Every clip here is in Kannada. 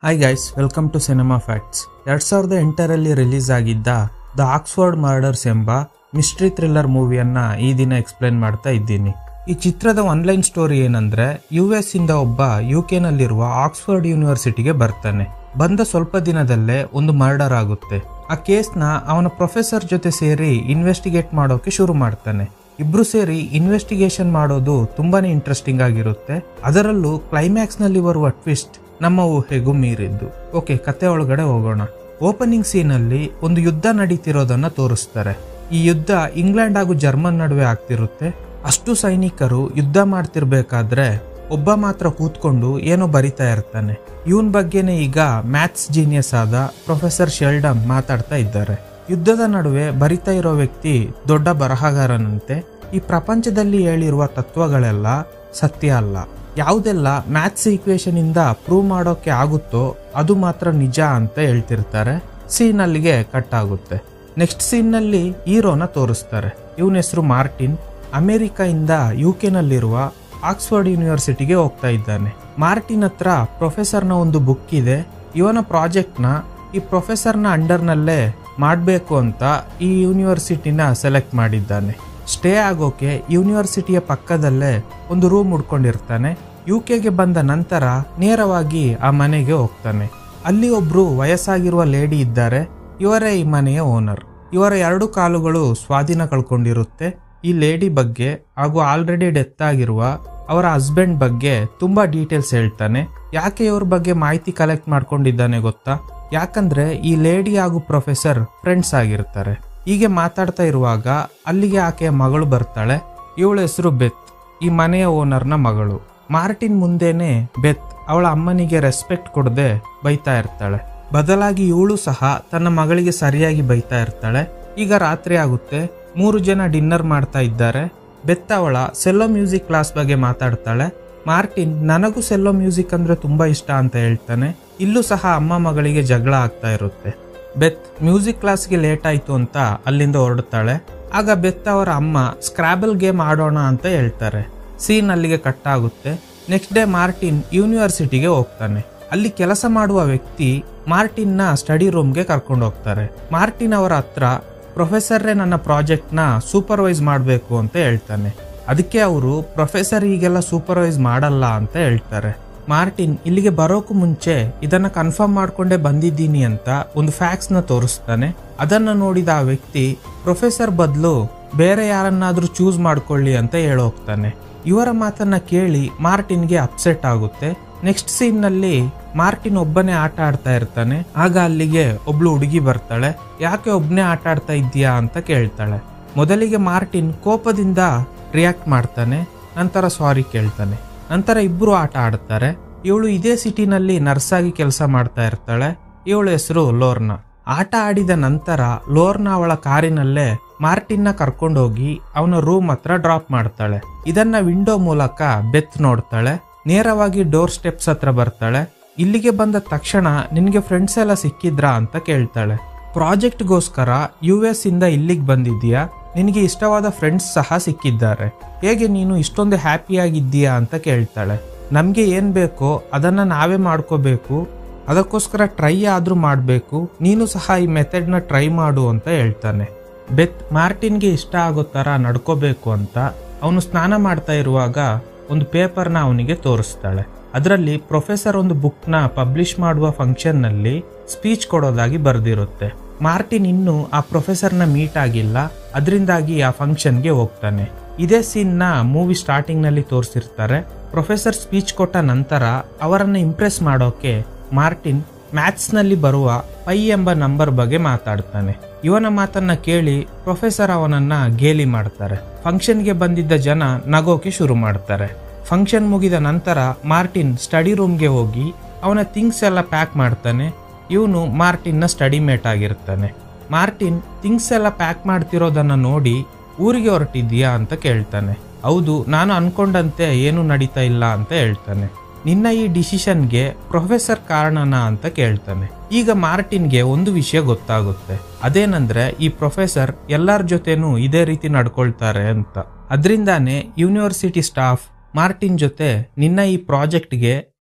hi guys welcome to cinema facts ಎರಡ್ ಸಾವಿರದ ಎಂಟರಲ್ಲಿ ರಿಲೀಸ್ ಆಗಿದ್ದ ದ ಆಕ್ಸ್ಫರ್ಡ್ ಮರ್ಡರ್ಸ್ ಎಂಬ ಮಿಸ್ಟ್ರಿ ಥ್ರಿಲ್ಲರ್ ಮೂವಿಯನ್ನ ಈ ದಿನ ಎಕ್ಸ್ಪ್ಲೇನ್ ಮಾಡ್ತಾ ಇದ್ದೀನಿ ಈ ಚಿತ್ರದ ಆನ್ಲೈನ್ ಸ್ಟೋರಿ ಏನಂದ್ರೆ ಯು ಎಸ್ ಇಂದ ಒಬ್ಬ ಯು ಕೆ ನಲ್ಲಿರುವ ಆಕ್ಸ್ಫರ್ಡ್ ಯೂನಿವರ್ಸಿಟಿಗೆ ಬರ್ತಾನೆ ಬಂದ ಸ್ವಲ್ಪ ದಿನದಲ್ಲೇ ಒಂದು ಮರ್ಡರ್ ಆಗುತ್ತೆ ಆ ಕೇಸ್ನ ಅವನ ಪ್ರೊಫೆಸರ್ ಜೊತೆ ಸೇರಿ ಇನ್ವೆಸ್ಟಿಗೇಟ್ ಮಾಡೋಕೆ ಶುರು ಮಾಡ್ತಾನೆ ಇಬ್ರು ಸೇರಿ ಇನ್ವೆಸ್ಟಿಗೇಷನ್ ಮಾಡೋದು ತುಂಬಾನೇ ಇಂಟ್ರೆಸ್ಟಿಂಗ್ ಆಗಿರುತ್ತೆ ಅದರಲ್ಲೂ ಕ್ಲೈಮ್ಯಾಕ್ಸ್ ನಲ್ಲಿ ಬರುವ ಟ್ವಿಸ್ಟ್ ನಮ್ಮ ಊಹೆಗೂ ಮೀರಿದ್ದು ಓಕೆ ಕತೆ ಒಳಗಡೆ ಹೋಗೋಣ ಓಪನಿಂಗ್ ಸೀನ್ ಅಲ್ಲಿ ಒಂದು ಯುದ್ಧ ನಡೀತಿರೋದನ್ನ ತೋರಿಸ್ತಾರೆ ಈ ಯುದ್ಧ ಇಂಗ್ಲೆಂಡ್ ಹಾಗೂ ಜರ್ಮನ್ ನಡುವೆ ಆಗ್ತಿರುತ್ತೆ ಅಷ್ಟು ಸೈನಿಕರು ಯುದ್ಧ ಮಾಡ್ತಿರ್ಬೇಕಾದ್ರೆ ಒಬ್ಬ ಮಾತ್ರ ಕೂತ್ಕೊಂಡು ಏನೋ ಬರಿತಾ ಇರ್ತಾನೆ ಇವನ್ ಬಗ್ಗೆನೇ ಈಗ ಮ್ಯಾಥ್ಸ್ ಜೀನಿಯಸ್ ಆದ ಪ್ರೊಫೆಸರ್ ಶೆಲ್ಡಮ್ ಮಾತಾಡ್ತಾ ಇದ್ದಾರೆ ಯುದ್ಧದ ನಡುವೆ ಬರಿತಾ ಇರೋ ವ್ಯಕ್ತಿ ದೊಡ್ಡ ಬರಹಗಾರನಂತೆ ಈ ಪ್ರಪಂಚದಲ್ಲಿ ಹೇಳಿರುವ ತತ್ವಗಳೆಲ್ಲ ಸತ್ಯ ಅಲ್ಲ ಯಾವುದೆಲ್ಲ ಮ್ಯಾಥ್ಸ್ ಈಕ್ವೇಶನ್ ಇಂದ ಪ್ರೂವ್ ಮಾಡೋಕೆ ಆಗುತ್ತೋ ಅದು ಮಾತ್ರ ನಿಜ ಅಂತ ಹೇಳ್ತಿರ್ತಾರೆ ಸೀನ್ ಅಲ್ಲಿಗೆ ಕಟ್ ಆಗುತ್ತೆ ನೆಕ್ಸ್ಟ್ ಸೀನ್ ನಲ್ಲಿ ಹೀರೋನ ತೋರಿಸ್ತಾರೆ ಇವನ ಹೆಸರು ಮಾರ್ಟಿನ್ ಅಮೆರಿಕ ಇಂದ ಯು ಕೆ ನಲ್ಲಿರುವ ಆಕ್ಸ್ಫರ್ಡ್ ಯೂನಿವರ್ಸಿಟಿಗೆ ಹೋಗ್ತಾ ಇದ್ದಾನೆ ಮಾರ್ಟಿನ್ ಹತ್ರ ಪ್ರೊಫೆಸರ್ನ ಒಂದು ಬುಕ್ ಇದೆ ಇವನ ಪ್ರಾಜೆಕ್ಟ್ನ ಈ ಪ್ರೊಫೆಸರ್ನ ಅಂಡರ್ನಲ್ಲೇ ಮಾಡಬೇಕು ಅಂತ ಈ ಯೂನಿವರ್ಸಿಟಿನ ಸೆಲೆಕ್ಟ್ ಮಾಡಿದ್ದಾನೆ ಸ್ಟೇ ಆಗೋಕೆ ಯೂನಿವರ್ಸಿಟಿಯ ಪಕ್ಕದಲ್ಲೇ ಒಂದು ರೂಮ್ ಹುಡ್ಕೊಂಡಿರ್ತಾನೆ ಯು ಕೆಗೆ ಬಂದ ನಂತರ ನೇರವಾಗಿ ಆ ಮನೆಗೆ ಹೋಗ್ತಾನೆ ಅಲ್ಲಿ ಒಬ್ರು ವಯಸ್ಸಾಗಿರುವ ಲೇಡಿ ಇದ್ದಾರೆ ಇವರೇ ಈ ಮನೆಯ ಓನರ್ ಇವರ ಎರಡು ಕಾಲುಗಳು ಸ್ವಾಧೀನ ಕಳ್ಕೊಂಡಿರುತ್ತೆ ಈ ಲೇಡಿ ಬಗ್ಗೆ ಹಾಗೂ ಆಲ್ರೆಡಿ ಡೆತ್ ಆಗಿರುವ ಅವರ ಹಸ್ಬೆಂಡ್ ಬಗ್ಗೆ ತುಂಬಾ ಡೀಟೇಲ್ಸ್ ಹೇಳ್ತಾನೆ ಯಾಕೆ ಇವ್ರ ಬಗ್ಗೆ ಮಾಹಿತಿ ಕಲೆಕ್ಟ್ ಮಾಡ್ಕೊಂಡಿದ್ದಾನೆ ಗೊತ್ತಾ ಯಾಕಂದ್ರೆ ಈ ಲೇಡಿ ಹಾಗೂ ಪ್ರೊಫೆಸರ್ ಫ್ರೆಂಡ್ಸ್ ಆಗಿರ್ತಾರೆ ಹೀಗೆ ಮಾತಾಡ್ತಾ ಇರುವಾಗ ಅಲ್ಲಿಗೆ ಆಕೆಯ ಮಗಳು ಬರ್ತಾಳೆ ಇವಳ ಹೆಸರು ಬೆತ್ ಈ ಮನೆಯ ಓನರ್ನ ಮಗಳು ಮಾರ್ಟಿನ್ ಮುಂದೆನೆ ಬೆತ್ ಅವಳ ಅಮ್ಮನಿಗೆ ರೆಸ್ಪೆಕ್ಟ್ ಕೊಡದೆ ಬೈತಾ ಇರ್ತಾಳೆ ಬದಲಾಗಿ ಇವಳು ಸಹ ತನ್ನ ಮಗಳಿಗೆ ಸರಿಯಾಗಿ ಬೈತಾ ಇರ್ತಾಳೆ ಈಗ ರಾತ್ರಿ ಆಗುತ್ತೆ ಮೂರು ಜನ ಡಿನ್ನರ್ ಮಾಡ್ತಾ ಇದ್ದಾರೆ ಬೆತ್ತ ಅವಳ ಸೆಲ್ಲೋ ಮ್ಯೂಸಿಕ್ ಕ್ಲಾಸ್ ಬಗ್ಗೆ ಮಾತಾಡ್ತಾಳೆ ಮಾರ್ಟಿನ್ ನನಗೂ ಸೆಲ್ಲೋ ಮ್ಯೂಸಿಕ್ ಅಂದ್ರೆ ತುಂಬಾ ಇಷ್ಟ ಅಂತ ಹೇಳ್ತಾನೆ ಇಲ್ಲೂ ಸಹ ಅಮ್ಮ ಮಗಳಿಗೆ ಜಗಳ ಆಗ್ತಾ ಇರುತ್ತೆ ಬೆತ್ ಮ್ಯೂಸಿಕ್ ಕ್ಲಾಸ್ಗೆ ಲೇಟ್ ಆಯ್ತು ಅಂತ ಅಲ್ಲಿಂದ ಹೊರಡ್ತಾಳೆ ಆಗ ಬೆತ್ ಅವರ ಅಮ್ಮ ಸ್ಕ್ರಾಬಲ್ ಗೇಮ್ ಆಡೋಣ ಅಂತ ಹೇಳ್ತಾರೆ ಸೀನ್ ಅಲ್ಲಿಗೆ ಕಟ್ ಆಗುತ್ತೆ ನೆಕ್ಸ್ಟ್ ಡೇ ಮಾರ್ಟಿನ್ ಯೂನಿವರ್ಸಿಟಿಗೆ ಹೋಗ್ತಾನೆ ಅಲ್ಲಿ ಕೆಲಸ ಮಾಡುವ ವ್ಯಕ್ತಿ ಮಾರ್ಟಿನ್ ನ ಸ್ಟಡಿ ರೂಮ್ಗೆ ಕರ್ಕೊಂಡು ಹೋಗ್ತಾರೆ ಮಾರ್ಟಿನ್ ಅವರ ಹತ್ರ ಪ್ರೊಫೆಸರ್ರೇ ನನ್ನ ಪ್ರಾಜೆಕ್ಟ್ನ ಸೂಪರ್ವೈಸ್ ಮಾಡಬೇಕು ಅಂತ ಹೇಳ್ತಾನೆ ಅದಕ್ಕೆ ಅವರು ಪ್ರೊಫೆಸರ್ ಈಗೆಲ್ಲ ಸೂಪರ್ವೈಸ್ ಮಾಡಲ್ಲ ಅಂತ ಹೇಳ್ತಾರೆ ಮಾರ್ಟಿನ್ ಇಲ್ಲಿಗೆ ಬರೋಕು ಮುಂಚೆ ಇದನ್ನ ಕನ್ಫರ್ಮ್ ಮಾಡ್ಕೊಂಡೇ ಬಂದಿದ್ದೀನಿ ಅಂತ ಒಂದು ಫ್ಯಾಕ್ಸ್ ನ ತೋರಿಸ್ತಾನೆ ಅದನ್ನ ನೋಡಿದ ಆ ವ್ಯಕ್ತಿ ಪ್ರೊಫೆಸರ್ ಬದಲು ಬೇರೆ ಯಾರನ್ನಾದ್ರೂ ಚೂಸ್ ಮಾಡ್ಕೊಳ್ಳಿ ಅಂತ ಹೇಳೋಗ್ತಾನೆ ಇವರ ಮಾತನ್ನ ಕೇಳಿ ಮಾರ್ಟಿನ್ಗೆ ಅಪ್ಸೆಟ್ ಆಗುತ್ತೆ ನೆಕ್ಸ್ಟ್ ಸೀನ್ ನಲ್ಲಿ ಮಾರ್ಟಿನ್ ಒಬ್ಬನೇ ಆಟ ಆಡ್ತಾ ಇರ್ತಾನೆ ಆಗ ಅಲ್ಲಿಗೆ ಒಬ್ಳು ಹುಡುಗಿ ಬರ್ತಾಳೆ ಯಾಕೆ ಒಬ್ನೇ ಆಟ ಆಡ್ತಾ ಇದ್ದೀಯಾ ಅಂತ ಕೇಳ್ತಾಳೆ ಮೊದಲಿಗೆ ಮಾರ್ಟಿನ್ ಕೋಪದಿಂದ ರಿಯಾಕ್ಟ್ ಮಾಡ್ತಾನೆ ನಂತರ ಸಾರಿ ಕೇಳ್ತಾನೆ ನಂತರ ಇಬ್ರು ಆಟ ಆಡ್ತಾರೆ ಇವಳು ಇದೇ ಸಿಟಿನಲ್ಲಿ ನರ್ಸ್ ಆಗಿ ಕೆಲಸ ಮಾಡ್ತಾ ಇರ್ತಾಳೆ ಇವಳ ಹೆಸರು ಲೋರ್ನಾ ಆಟ ಆಡಿದ ನಂತರ ಲೋರ್ನಾ ಅವಳ ಕಾರಿನಲ್ಲೇ ಮಾರ್ಟಿನ್ನ ಕರ್ಕೊಂಡೋಗಿ ಅವನ ರೂಮ್ ಹತ್ರ ಡ್ರಾಪ್ ಮಾಡ್ತಾಳೆ ಇದನ್ನ ವಿಂಡೋ ಮೂಲಕ ಬೆತ್ ನೋಡ್ತಾಳೆ ನೇರವಾಗಿ ಡೋರ್ ಸ್ಟೆಪ್ಸ್ ಹತ್ರ ಬರ್ತಾಳೆ ಇಲ್ಲಿಗೆ ಬಂದ ತಕ್ಷಣ ನಿನ್ಗೆ ಫ್ರೆಂಡ್ಸ್ ಎಲ್ಲ ಸಿಕ್ಕಿದ್ರಾ ಅಂತ ಕೇಳ್ತಾಳೆ ಪ್ರಾಜೆಕ್ಟ್ಗೋಸ್ಕರ ಯು ಎಸ್ ಇಂದ ಇಲ್ಲಿಗೆ ಬಂದಿದ್ದೀಯಾ ನಿನಗೆ ಇಷ್ಟವಾದ ಫ್ರೆಂಡ್ಸ್ ಸಹ ಸಿಕ್ಕಿದ್ದಾರೆ ಹೇಗೆ ನೀನು ಇಷ್ಟೊಂದು ಹ್ಯಾಪಿಯಾಗಿದ್ದೀಯಾ ಅಂತ ಕೇಳ್ತಾಳೆ ನಮಗೆ ಏನ್ ಬೇಕೋ ಅದನ್ನ ನಾವೇ ಮಾಡ್ಕೋಬೇಕು ಅದಕ್ಕೋಸ್ಕರ ಟ್ರೈ ಆದ್ರೂ ಮಾಡಬೇಕು ನೀನು ಸಹ ಈ ಮೆಥಡ್ನ ಟ್ರೈ ಮಾಡು ಅಂತ ಹೇಳ್ತಾನೆ ಬೆತ್ ಮಾರ್ಟಿನ್ಗೆ ಇಷ್ಟ ಆಗೋ ತರ ನಡ್ಕೋಬೇಕು ಅಂತ ಅವನು ಸ್ನಾನ ಮಾಡ್ತಾ ಇರುವಾಗ ಒಂದು ಪೇಪರ್ನ ಅವನಿಗೆ ತೋರಿಸ್ತಾಳೆ ಅದರಲ್ಲಿ ಪ್ರೊಫೆಸರ್ ಒಂದು ಬುಕ್ನ ಪಬ್ಲಿಷ್ ಮಾಡುವ ಫಂಕ್ಷನ್ ನಲ್ಲಿ ಸ್ಪೀಚ್ ಕೊಡೋದಾಗಿ ಬರೆದಿರುತ್ತೆ ಮಾರ್ಟಿನ್ ಇನ್ನು ಆ ಪ್ರೊಫೆಸರ್ನ ಮೀಟ್ ಆಗಿಲ್ಲ ಅದರಿಂದಾಗಿ ಆ ಫಂಕ್ಷನ್ಗೆ ಹೋಗ್ತಾನೆ ಇದೇ ಸೀನ್ನ ಮೂವಿ ಸ್ಟಾರ್ಟಿಂಗ್ ನಲ್ಲಿ ತೋರಿಸಿರ್ತಾರೆ ಪ್ರೊಫೆಸರ್ ಸ್ಪೀಚ್ ಕೊಟ್ಟ ನಂತರ ಅವರನ್ನ ಇಂಪ್ರೆಸ್ ಮಾಡೋಕೆ ಮಾರ್ಟಿನ್ ಮ್ಯಾಥ್ಸ್ ನಲ್ಲಿ ಬರುವ ಪೈ ಎಂಬ ನಂಬರ್ ಬಗ್ಗೆ ಮಾತಾಡ್ತಾನೆ ಇವನ ಮಾತನ್ನ ಕೇಳಿ ಪ್ರೊಫೆಸರ್ ಅವನನ್ನ ಗೇಲಿ ಮಾಡ್ತಾರೆ ಫಂಕ್ಷನ್ಗೆ ಬಂದಿದ್ದ ಜನ ನಗೋಕೆ ಶುರು ಮಾಡ್ತಾರೆ ಫಂಕ್ಷನ್ ಮುಗಿದ ನಂತರ ಮಾರ್ಟಿನ್ ಸ್ಟಡಿ ರೂಮ್ಗೆ ಹೋಗಿ ಅವನ ಥಿಂಗ್ಸ್ ಎಲ್ಲ ಪ್ಯಾಕ್ ಮಾಡ್ತಾನೆ ಇವನು ಮಾರ್ಟಿನ್ನ ಸ್ಟಡಿ ಮೇಟ್ ಆಗಿರ್ತಾನೆ ಮಾರ್ಟಿನ್ ಥಿಂಗ್ಸ್ ಎಲ್ಲ ಪ್ಯಾಕ್ ಮಾಡ್ತಿರೋದನ್ನ ನೋಡಿ ಊರಿಗೆ ಹೊರಟಿದ್ಯಾ ಅಂತ ಕೇಳ್ತಾನೆ ಹೌದು ನಾನು ಅನ್ಕೊಂಡಂತೆ ಏನು ನಡೀತಾ ಇಲ್ಲ ಅಂತ ಹೇಳ್ತಾನೆ ನಿನ್ನ ಈ ಡಿಸಿಷನ್ಗೆ ಪ್ರೊಫೆಸರ್ ಕಾರಣನಾ ಅಂತ ಕೇಳ್ತಾನೆ ಈಗ ಮಾರ್ಟಿನ್ಗೆ ಒಂದು ವಿಷಯ ಗೊತ್ತಾಗುತ್ತೆ ಅದೇನಂದ್ರೆ ಈ ಪ್ರೊಫೆಸರ್ ಎಲ್ಲರ ಜೊತೆನೂ ಇದೇ ರೀತಿ ನಡ್ಕೊಳ್ತಾರೆ ಅಂತ ಅದರಿಂದಾನೇ ಯೂನಿವರ್ಸಿಟಿ ಸ್ಟಾಫ್ ಮಾರ್ಟಿನ್ ಜೊತೆ ನಿನ್ನ ಈ ಪ್ರಾಜೆಕ್ಟ್ಗೆ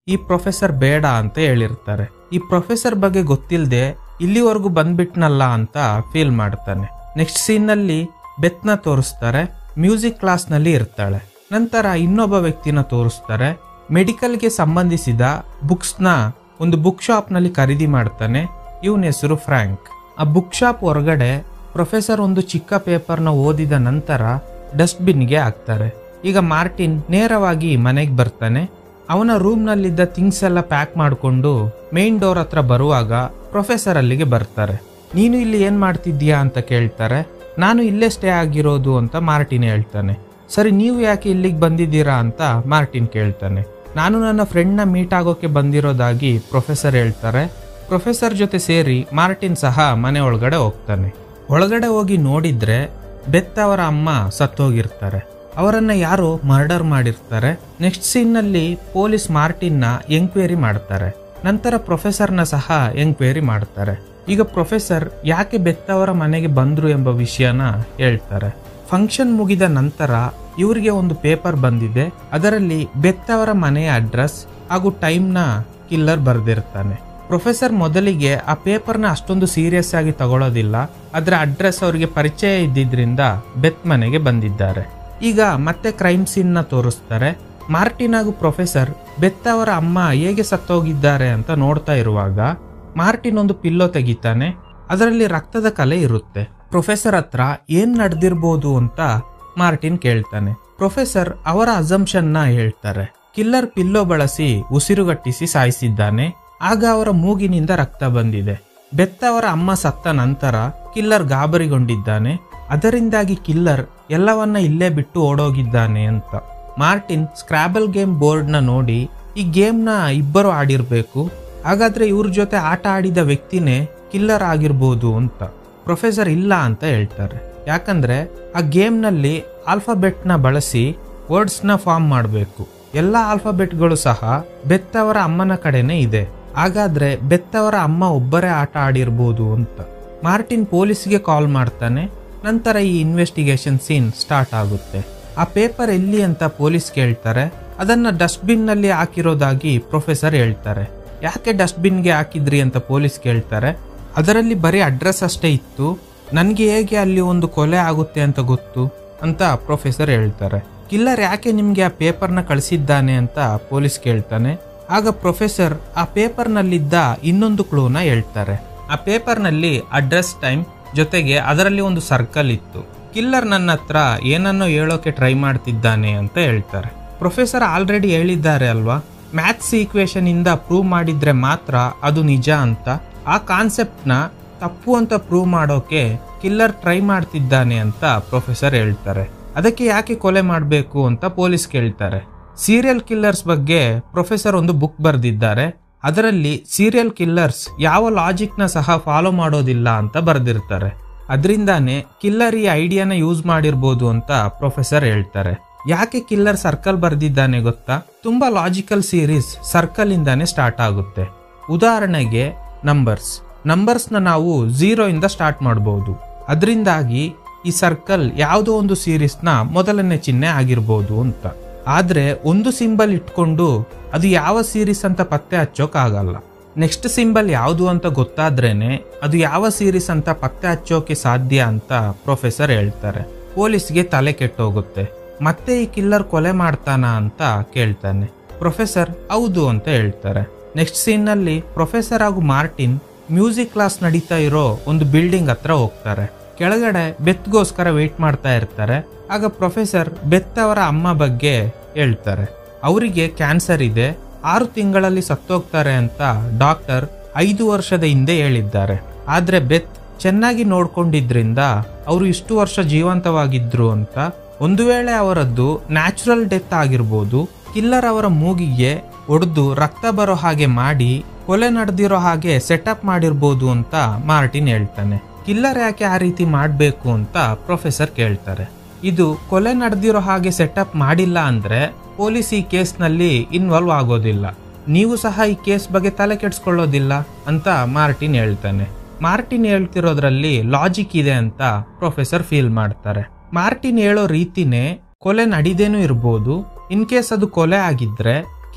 ಈ ಪ್ರೊಫೆಸರ್ ಬೇಡ ಅಂತ ಹೇಳಿರ್ತಾರೆ ಈ ಪ್ರೊಫೆಸರ್ ಬಗ್ಗೆ ಗೊತ್ತಿಲ್ಲದೆ ಇಲ್ಲಿವರೆಗೂ ಬಂದ್ಬಿಟ್ನಲ್ಲ ಅಂತ ಫೀಲ್ ಮಾಡ್ತಾನೆ ನೆಕ್ಸ್ಟ್ ಸೀನ್ನಲ್ಲಿ ಬೆತ್ನ ತೋರಿಸ್ತಾರೆ ಮ್ಯೂಸಿಕ್ ಕ್ಲಾಸ್ನಲ್ಲಿ ಇರ್ತಾಳೆ ನಂತರ ಇನ್ನೊಬ್ಬ ವ್ಯಕ್ತಿನ ತೋರಿಸ್ತಾರೆ ಮೆಡಿಕಲ್ಗೆ ಸಂಬಂಧಿಸಿದ ಬುಕ್ಸ್ನ ಒಂದು ಬುಕ್ ಶಾಪ್ನಲ್ಲಿ ಖರೀದಿ ಮಾಡ್ತಾನೆ ಇವನ ಹೆಸರು ಫ್ರ್ಯಾಂಕ್ ಆ ಬುಕ್ ಶಾಪ್ ಹೊರಗಡೆ ಪ್ರೊಫೆಸರ್ ಒಂದು ಚಿಕ್ಕ ಪೇಪರ್ನ ಓದಿದ ನಂತರ ಡಸ್ಟ್ಬಿನ್ಗೆ ಹಾಕ್ತಾರೆ ಈಗ ಮಾರ್ಟಿನ್ ನೇರವಾಗಿ ಮನೆಗೆ ಬರ್ತಾನೆ ಅವನ ರೂಮ್ನಲ್ಲಿದ್ದ ಥಿಂಗ್ಸ್ ಎಲ್ಲ ಪ್ಯಾಕ್ ಮಾಡಿಕೊಂಡು ಮೇನ್ ಡೋರ್ ಹತ್ರ ಬರುವಾಗ ಪ್ರೊಫೆಸರ್ ಅಲ್ಲಿಗೆ ಬರ್ತಾರೆ ನೀನು ಇಲ್ಲಿ ಏನ್ ಮಾಡ್ತಿದ್ದೀಯಾ ಅಂತ ಕೇಳ್ತಾರೆ ನಾನು ಇಲ್ಲೇ ಸ್ಟೇ ಆಗಿರೋದು ಅಂತ ಮಾರ್ಟಿನ್ ಹೇಳ್ತಾನೆ ಸರಿ ನೀವು ಯಾಕೆ ಇಲ್ಲಿಗೆ ಬಂದಿದ್ದೀರಾ ಅಂತ ಮಾರ್ಟಿನ್ ಕೇಳ್ತಾನೆ ನಾನು ನನ್ನ ಫ್ರೆಂಡ್ನ ಮೀಟ್ ಆಗೋಕೆ ಬಂದಿರೋದಾಗಿ ಪ್ರೊಫೆಸರ್ ಹೇಳ್ತಾರೆ ಪ್ರೊಫೆಸರ್ ಜೊತೆ ಸೇರಿ ಮಾರ್ಟಿನ್ ಸಹ ಮನೆ ಒಳಗಡೆ ಹೋಗ್ತಾನೆ ಒಳಗಡೆ ಹೋಗಿ ನೋಡಿದ್ರೆ ಬೆತ್ ಅವರ ಅಮ್ಮ ಸತ್ತೋಗಿರ್ತಾರೆ ಅವರನ್ನ ಯಾರೋ ಮರ್ಡರ್ ಮಾಡಿರ್ತಾರೆ ನೆಕ್ಸ್ಟ್ ಸೀನ್ನಲ್ಲಿ ಪೊಲೀಸ್ ಮಾರ್ಟಿನ್ನ ಎಂಕ್ವೈರಿ ಮಾಡ್ತಾರೆ ನಂತರ ಪ್ರೊಫೆಸರ್ನ ಸಹ ಎಂಕ್ವೈರಿ ಮಾಡ್ತಾರೆ ಈಗ ಪ್ರೊಫೆಸರ್ ಯಾಕೆ ಬೆತ್ತವರ ಮನೆಗೆ ಬಂದ್ರು ಎಂಬ ವಿಷಯನ ಹೇಳ್ತಾರೆ ಫಂಕ್ಷನ್ ಮುಗಿದ ನಂತರ ಇವರಿಗೆ ಒಂದು ಪೇಪರ್ ಬಂದಿದೆ ಅದರಲ್ಲಿ ಬೆತ್ತವರ ಮನೆಯ ಅಡ್ರೆಸ್ ಹಾಗೂ ಟೈಮ್ನ ಕಿಲ್ಲರ್ ಬರೆದಿರ್ತಾನೆ ಪ್ರೊಫೆಸರ್ ಮೊದಲಿಗೆ ಆ ಪೇಪರ್ನ ಅಷ್ಟೊಂದು ಸೀರಿಯಸ್ ಆಗಿ ತಗೊಳ್ಳೋದಿಲ್ಲ ಅದರ ಅಡ್ರೆಸ್ ಅವರಿಗೆ ಪರಿಚಯ ಇದ್ದಿದ್ರಿಂದ ಬೆತ್ ಮನೆಗೆ ಬಂದಿದ್ದಾರೆ ಈಗ ಮತ್ತೆ ಕ್ರೈಮ್ ಸೀನ್ನ ತೋರಿಸ್ತಾರೆ ಮಾರ್ಟಿನ್ ಹಾಗೂ ಪ್ರೊಫೆಸರ್ ಬೆತ್ತ ಅವರ ಅಮ್ಮ ಹೇಗೆ ಸತ್ತೋಗಿದ್ದಾರೆ ಅಂತ ನೋಡ್ತಾ ಇರುವಾಗ ಮಾರ್ಟಿನ್ ಒಂದು ಪಿಲ್ಲೋ ತೆಗಿತಾನೆ ಅದರಲ್ಲಿ ರಕ್ತದ ಕಲೆ ಇರುತ್ತೆ ಪ್ರೊಫೆಸರ್ ಹತ್ರ ಏನ್ ನಡೆದಿರ್ಬೋದು ಅಂತ ಮಾರ್ಟಿನ್ ಕೇಳ್ತಾನೆ ಪ್ರೊಫೆಸರ್ ಅವರ ಅಸಂಪ್ಷನ್ನ ಹೇಳ್ತಾರೆ ಕಿಲ್ಲರ್ ಪಿಲ್ಲೋ ಬಳಸಿ ಉಸಿರುಗಟ್ಟಿಸಿ ಸಾಯಿಸಿದ್ದಾನೆ ಆಗ ಅವರ ಮೂಗಿನಿಂದ ರಕ್ತ ಬಂದಿದೆ ಬೆತ್ತ ಅವರ ಅಮ್ಮ ಸತ್ತ ನಂತರ ಕಿಲ್ಲರ್ ಗಾಬರಿಗೊಂಡಿದ್ದಾನೆ ಅದರಿಂದಾಗಿ ಕಿಲ್ಲರ್ ಎಲ್ಲವನ್ನ ಇಲ್ಲೇ ಬಿಟ್ಟು ಓಡೋಗಿದ್ದಾನೆ ಅಂತ ಮಾರ್ಟಿನ್ ಸ್ಕ್ರಾಬಲ್ ಗೇಮ್ ಬೋರ್ಡ್ನ ನೋಡಿ ಈ ಗೇಮ್ನ ಇಬ್ಬರು ಆಡಿರ್ಬೇಕು ಹಾಗಾದ್ರೆ ಇವ್ರ ಜೊತೆ ಆಟ ಆಡಿದ ವ್ಯಕ್ತಿನೇ ಕಿಲ್ಲರ್ ಆಗಿರ್ಬೋದು ಅಂತ ಪ್ರೊಫೆಸರ್ ಇಲ್ಲ ಅಂತ ಹೇಳ್ತಾರೆ ಯಾಕಂದ್ರೆ ಆ ಗೇಮ್ನಲ್ಲಿ ಆಲ್ಫಾಬೆಟ್ನ ಬಳಸಿ ವರ್ಡ್ಸ್ನ ಫಾರ್ಮ್ ಮಾಡಬೇಕು ಎಲ್ಲ ಆಲ್ಫಾಬೆಟ್ಗಳು ಸಹ ಬೆತ್ತವರ ಅಮ್ಮನ ಕಡೆನೇ ಇದೆ ಹಾಗಾದ್ರೆ ಬೆತ್ತವರ ಅಮ್ಮ ಒಬ್ಬರೇ ಆಟ ಆಡಿರ್ಬೋದು ಅಂತ ಮಾರ್ಟಿನ್ ಪೊಲೀಸ್ಗೆ ಕಾಲ್ ಮಾಡ್ತಾನೆ ನಂತರ ಈ ಇನ್ವೆಸ್ಟಿಗೇಷನ್ ಸೀನ್ ಸ್ಟಾರ್ಟ್ ಆಗುತ್ತೆ ಆ ಪೇಪರ್ ಎಲ್ಲಿ ಅಂತ ಪೊಲೀಸ್ ಕೇಳ್ತಾರೆ ಅದನ್ನ ಡಸ್ಟ್ಬಿನ್ ನಲ್ಲಿ ಹಾಕಿರೋದಾಗಿ ಪ್ರೊಫೆಸರ್ ಹೇಳ್ತಾರೆ ಯಾಕೆ ಡಸ್ಟ್ಬಿನ್ಗೆ ಹಾಕಿದ್ರಿ ಅಂತ ಪೊಲೀಸ್ ಕೇಳ್ತಾರೆ ಅದರಲ್ಲಿ ಬರೀ ಅಡ್ರೆಸ್ ಅಷ್ಟೇ ಇತ್ತು ನನಗೆ ಹೇಗೆ ಅಲ್ಲಿ ಒಂದು ಕೊಲೆ ಆಗುತ್ತೆ ಅಂತ ಗೊತ್ತು ಅಂತ ಪ್ರೊಫೆಸರ್ ಹೇಳ್ತಾರೆ ಕಿಲ್ಲರ್ ಯಾಕೆ ನಿಮ್ಗೆ ಆ ಪೇಪರ್ನ ಕಳಿಸಿದ್ದಾನೆ ಅಂತ ಪೊಲೀಸ್ ಕೇಳ್ತಾನೆ ಆಗ ಪ್ರೊಫೆಸರ್ ಆ ಪೇಪರ್ನಲ್ಲಿದ್ದ ಇನ್ನೊಂದು ಕ್ಲೂನ ಹೇಳ್ತಾರೆ ಆ ಪೇಪರ್ನಲ್ಲಿ ಅಡ್ರೆಸ್ ಟೈಮ್ ಜೊತೆಗೆ ಅದರಲ್ಲಿ ಒಂದು ಸರ್ಕಲ್ ಇತ್ತು ಕಿಲ್ಲರ್ ನನ್ನ ಹತ್ರ ಏನನ್ನೋ ಹೇಳೋಕೆ ಟ್ರೈ ಮಾಡ್ತಿದ್ದಾನೆ ಅಂತ ಹೇಳ್ತಾರೆ ಪ್ರೊಫೆಸರ್ ಆಲ್ರೆಡಿ ಹೇಳಿದ್ದಾರೆ ಅಲ್ವಾ ಮ್ಯಾಥ್ಸ್ ಈಕ್ವೇಶನ್ ಇಂದ ಪ್ರೂವ್ ಮಾಡಿದ್ರೆ ಮಾತ್ರ ಅದು ನಿಜ ಅಂತ ಆ ಕಾನ್ಸೆಪ್ಟ್ನ ತಪ್ಪು ಅಂತ ಪ್ರೂವ್ ಮಾಡೋಕೆ ಕಿಲ್ಲರ್ ಟ್ರೈ ಮಾಡ್ತಿದ್ದಾನೆ ಅಂತ ಪ್ರೊಫೆಸರ್ ಹೇಳ್ತಾರೆ ಅದಕ್ಕೆ ಯಾಕೆ ಕೊಲೆ ಮಾಡಬೇಕು ಅಂತ ಪೊಲೀಸ್ ಕೇಳ್ತಾರೆ ಸೀರಿಯಲ್ ಕಿಲ್ಲರ್ಸ್ ಬಗ್ಗೆ ಪ್ರೊಫೆಸರ್ ಒಂದು ಬುಕ್ ಬರೆದಿದ್ದಾರೆ ಅದರಲ್ಲಿ ಸೀರಿಯಲ್ ಕಿಲ್ಲರ್ಸ್ ಯಾವ ಲಾಜಿಕ್ನ ಸಹ ಫಾಲೋ ಮಾಡೋದಿಲ್ಲ ಅಂತ ಬರೆದಿರ್ತಾರೆ ಅದರಿಂದಾನೇ ಕಿಲ್ಲರ್ ಈ ಐಡಿಯಾನ ಯೂಸ್ ಮಾಡಿರ್ಬೋದು ಅಂತ ಪ್ರೊಫೆಸರ್ ಹೇಳ್ತಾರೆ ಯಾಕೆ ಕಿಲ್ಲರ್ ಸರ್ಕಲ್ ಬರೆದಿದ್ದಾನೆ ಗೊತ್ತಾ ತುಂಬಾ ಲಾಜಿಕಲ್ ಸೀರೀಸ್ ಸರ್ಕಲ್ ಇಂದಾನೆ ಸ್ಟಾರ್ಟ್ ಆಗುತ್ತೆ ಉದಾಹರಣೆಗೆ ನಂಬರ್ಸ್ ನಂಬರ್ಸ್ನ ನಾವು ಝೀರೋ ಇಂದ ಸ್ಟಾರ್ಟ್ ಮಾಡಬಹುದು ಅದರಿಂದಾಗಿ ಈ ಸರ್ಕಲ್ ಯಾವುದೋ ಒಂದು ಸೀರೀಸ್ನ ಮೊದಲನೇ ಚಿಹ್ನೆ ಆಗಿರ್ಬೋದು ಅಂತ ಆದ್ರೆ ಒಂದು ಸಿಂಬಲ್ ಇಟ್ಕೊಂಡು ಅದು ಯಾವ ಸೀರೀಸ್ ಅಂತ ಪತ್ತೆ ಹಚ್ಚೋಕ್ ಆಗಲ್ಲ ನೆಕ್ಸ್ಟ್ ಸಿಂಬಲ್ ಯಾವುದು ಅಂತ ಗೊತ್ತಾದ್ರೇನೆ ಅದು ಯಾವ ಸೀರೀಸ್ ಅಂತ ಪತ್ತೆ ಹಚ್ಚೋಕೆ ಸಾಧ್ಯ ಅಂತ ಪ್ರೊಫೆಸರ್ ಹೇಳ್ತಾರೆ ಪೊಲೀಸ್ಗೆ ತಲೆ ಕೆಟ್ಟೋಗುತ್ತೆ ಮತ್ತೆ ಈ ಕಿಲ್ಲರ್ ಕೊಲೆ ಮಾಡ್ತಾನ ಅಂತ ಕೇಳ್ತಾನೆ ಪ್ರೊಫೆಸರ್ ಹೌದು ಅಂತ ಹೇಳ್ತಾರೆ ನೆಕ್ಸ್ಟ್ ಸೀನ್ನಲ್ಲಿ ಪ್ರೊಫೆಸರ್ ಹಾಗೂ ಮಾರ್ಟಿನ್ ಮ್ಯೂಸಿಕ್ ಕ್ಲಾಸ್ ನಡೀತಾ ಇರೋ ಒಂದು ಬಿಲ್ಡಿಂಗ್ ಹತ್ರ ಹೋಗ್ತಾರೆ ಕೆಳಗಡೆ ಬೆತ್ಗೋಸ್ಕರ ವೇಟ್ ಮಾಡ್ತಾ ಇರ್ತಾರೆ ಆಗ ಪ್ರೊಫೆಸರ್ ಬೆತ್ ಅವರ ಅಮ್ಮ ಬಗ್ಗೆ ಹೇಳ್ತಾರೆ ಅವರಿಗೆ ಕ್ಯಾನ್ಸರ್ ಇದೆ ಆರು ತಿಂಗಳಲ್ಲಿ ಸತ್ತೋಗ್ತಾರೆ ಅಂತ ಡಾಕ್ಟರ್ ಐದು ವರ್ಷದ ಹಿಂದೆ ಹೇಳಿದ್ದಾರೆ ಆದ್ರೆ ಬೆತ್ ಚೆನ್ನಾಗಿ ನೋಡ್ಕೊಂಡಿದ್ರಿಂದ ಅವರು ಇಷ್ಟು ವರ್ಷ ಜೀವಂತವಾಗಿದ್ರು ಅಂತ ಒಂದು ವೇಳೆ ಅವರದ್ದು ನ್ಯಾಚುರಲ್ ಡೆತ್ ಆಗಿರ್ಬೋದು ಕಿಲ್ಲರ್ ಅವರ ಮೂಗಿಗೆ ಒಡೆದು ರಕ್ತ ಬರೋ ಹಾಗೆ ಮಾಡಿ ಕೊಲೆ ನಡೆದಿರೋ ಹಾಗೆ ಸೆಟಪ್ ಮಾಡಿರ್ಬೋದು ಅಂತ ಮಾರ್ಟಿನ್ ಹೇಳ್ತಾನೆ ಕಿಲ್ಲರ್ ಯಾಕೆ ಆ ರೀತಿ ಮಾಡಬೇಕು ಅಂತ ಪ್ರೊಫೆಸರ್ ಕೇಳ್ತಾರೆ ಇದು ಕೊಲೆ ನಡೆದಿರೋ ಹಾಗೆ ಸೆಟಪ್ ಮಾಡಿಲ್ಲ ಅಂದ್ರೆ ಪೊಲೀಸ್ ಈ ಕೇಸ್ನಲ್ಲಿ ಇನ್ವಾಲ್ವ್ ಆಗೋದಿಲ್ಲ ನೀವು ಸಹ ಈ ಕೇಸ್ ಬಗ್ಗೆ ತಲೆ ಕೆಡ್ಸ್ಕೊಳ್ಳೋದಿಲ್ಲ ಅಂತ ಮಾರ್ಟಿನ್ ಹೇಳ್ತಾನೆ ಮಾರ್ಟಿನ್ ಹೇಳ್ತಿರೋದ್ರಲ್ಲಿ ಲಾಜಿಕ್ ಇದೆ ಅಂತ ಪ್ರೊಫೆಸರ್ ಫೀಲ್ ಮಾಡ್ತಾರೆ ಮಾರ್ಟಿನ್ ಹೇಳೋ ರೀತಿನೇ ಕೊಲೆ ನಡಿದೇನೂ ಇರ್ಬೋದು ಇನ್ ಕೇಸ್ ಅದು ಕೊಲೆ ಆಗಿದ್ರೆ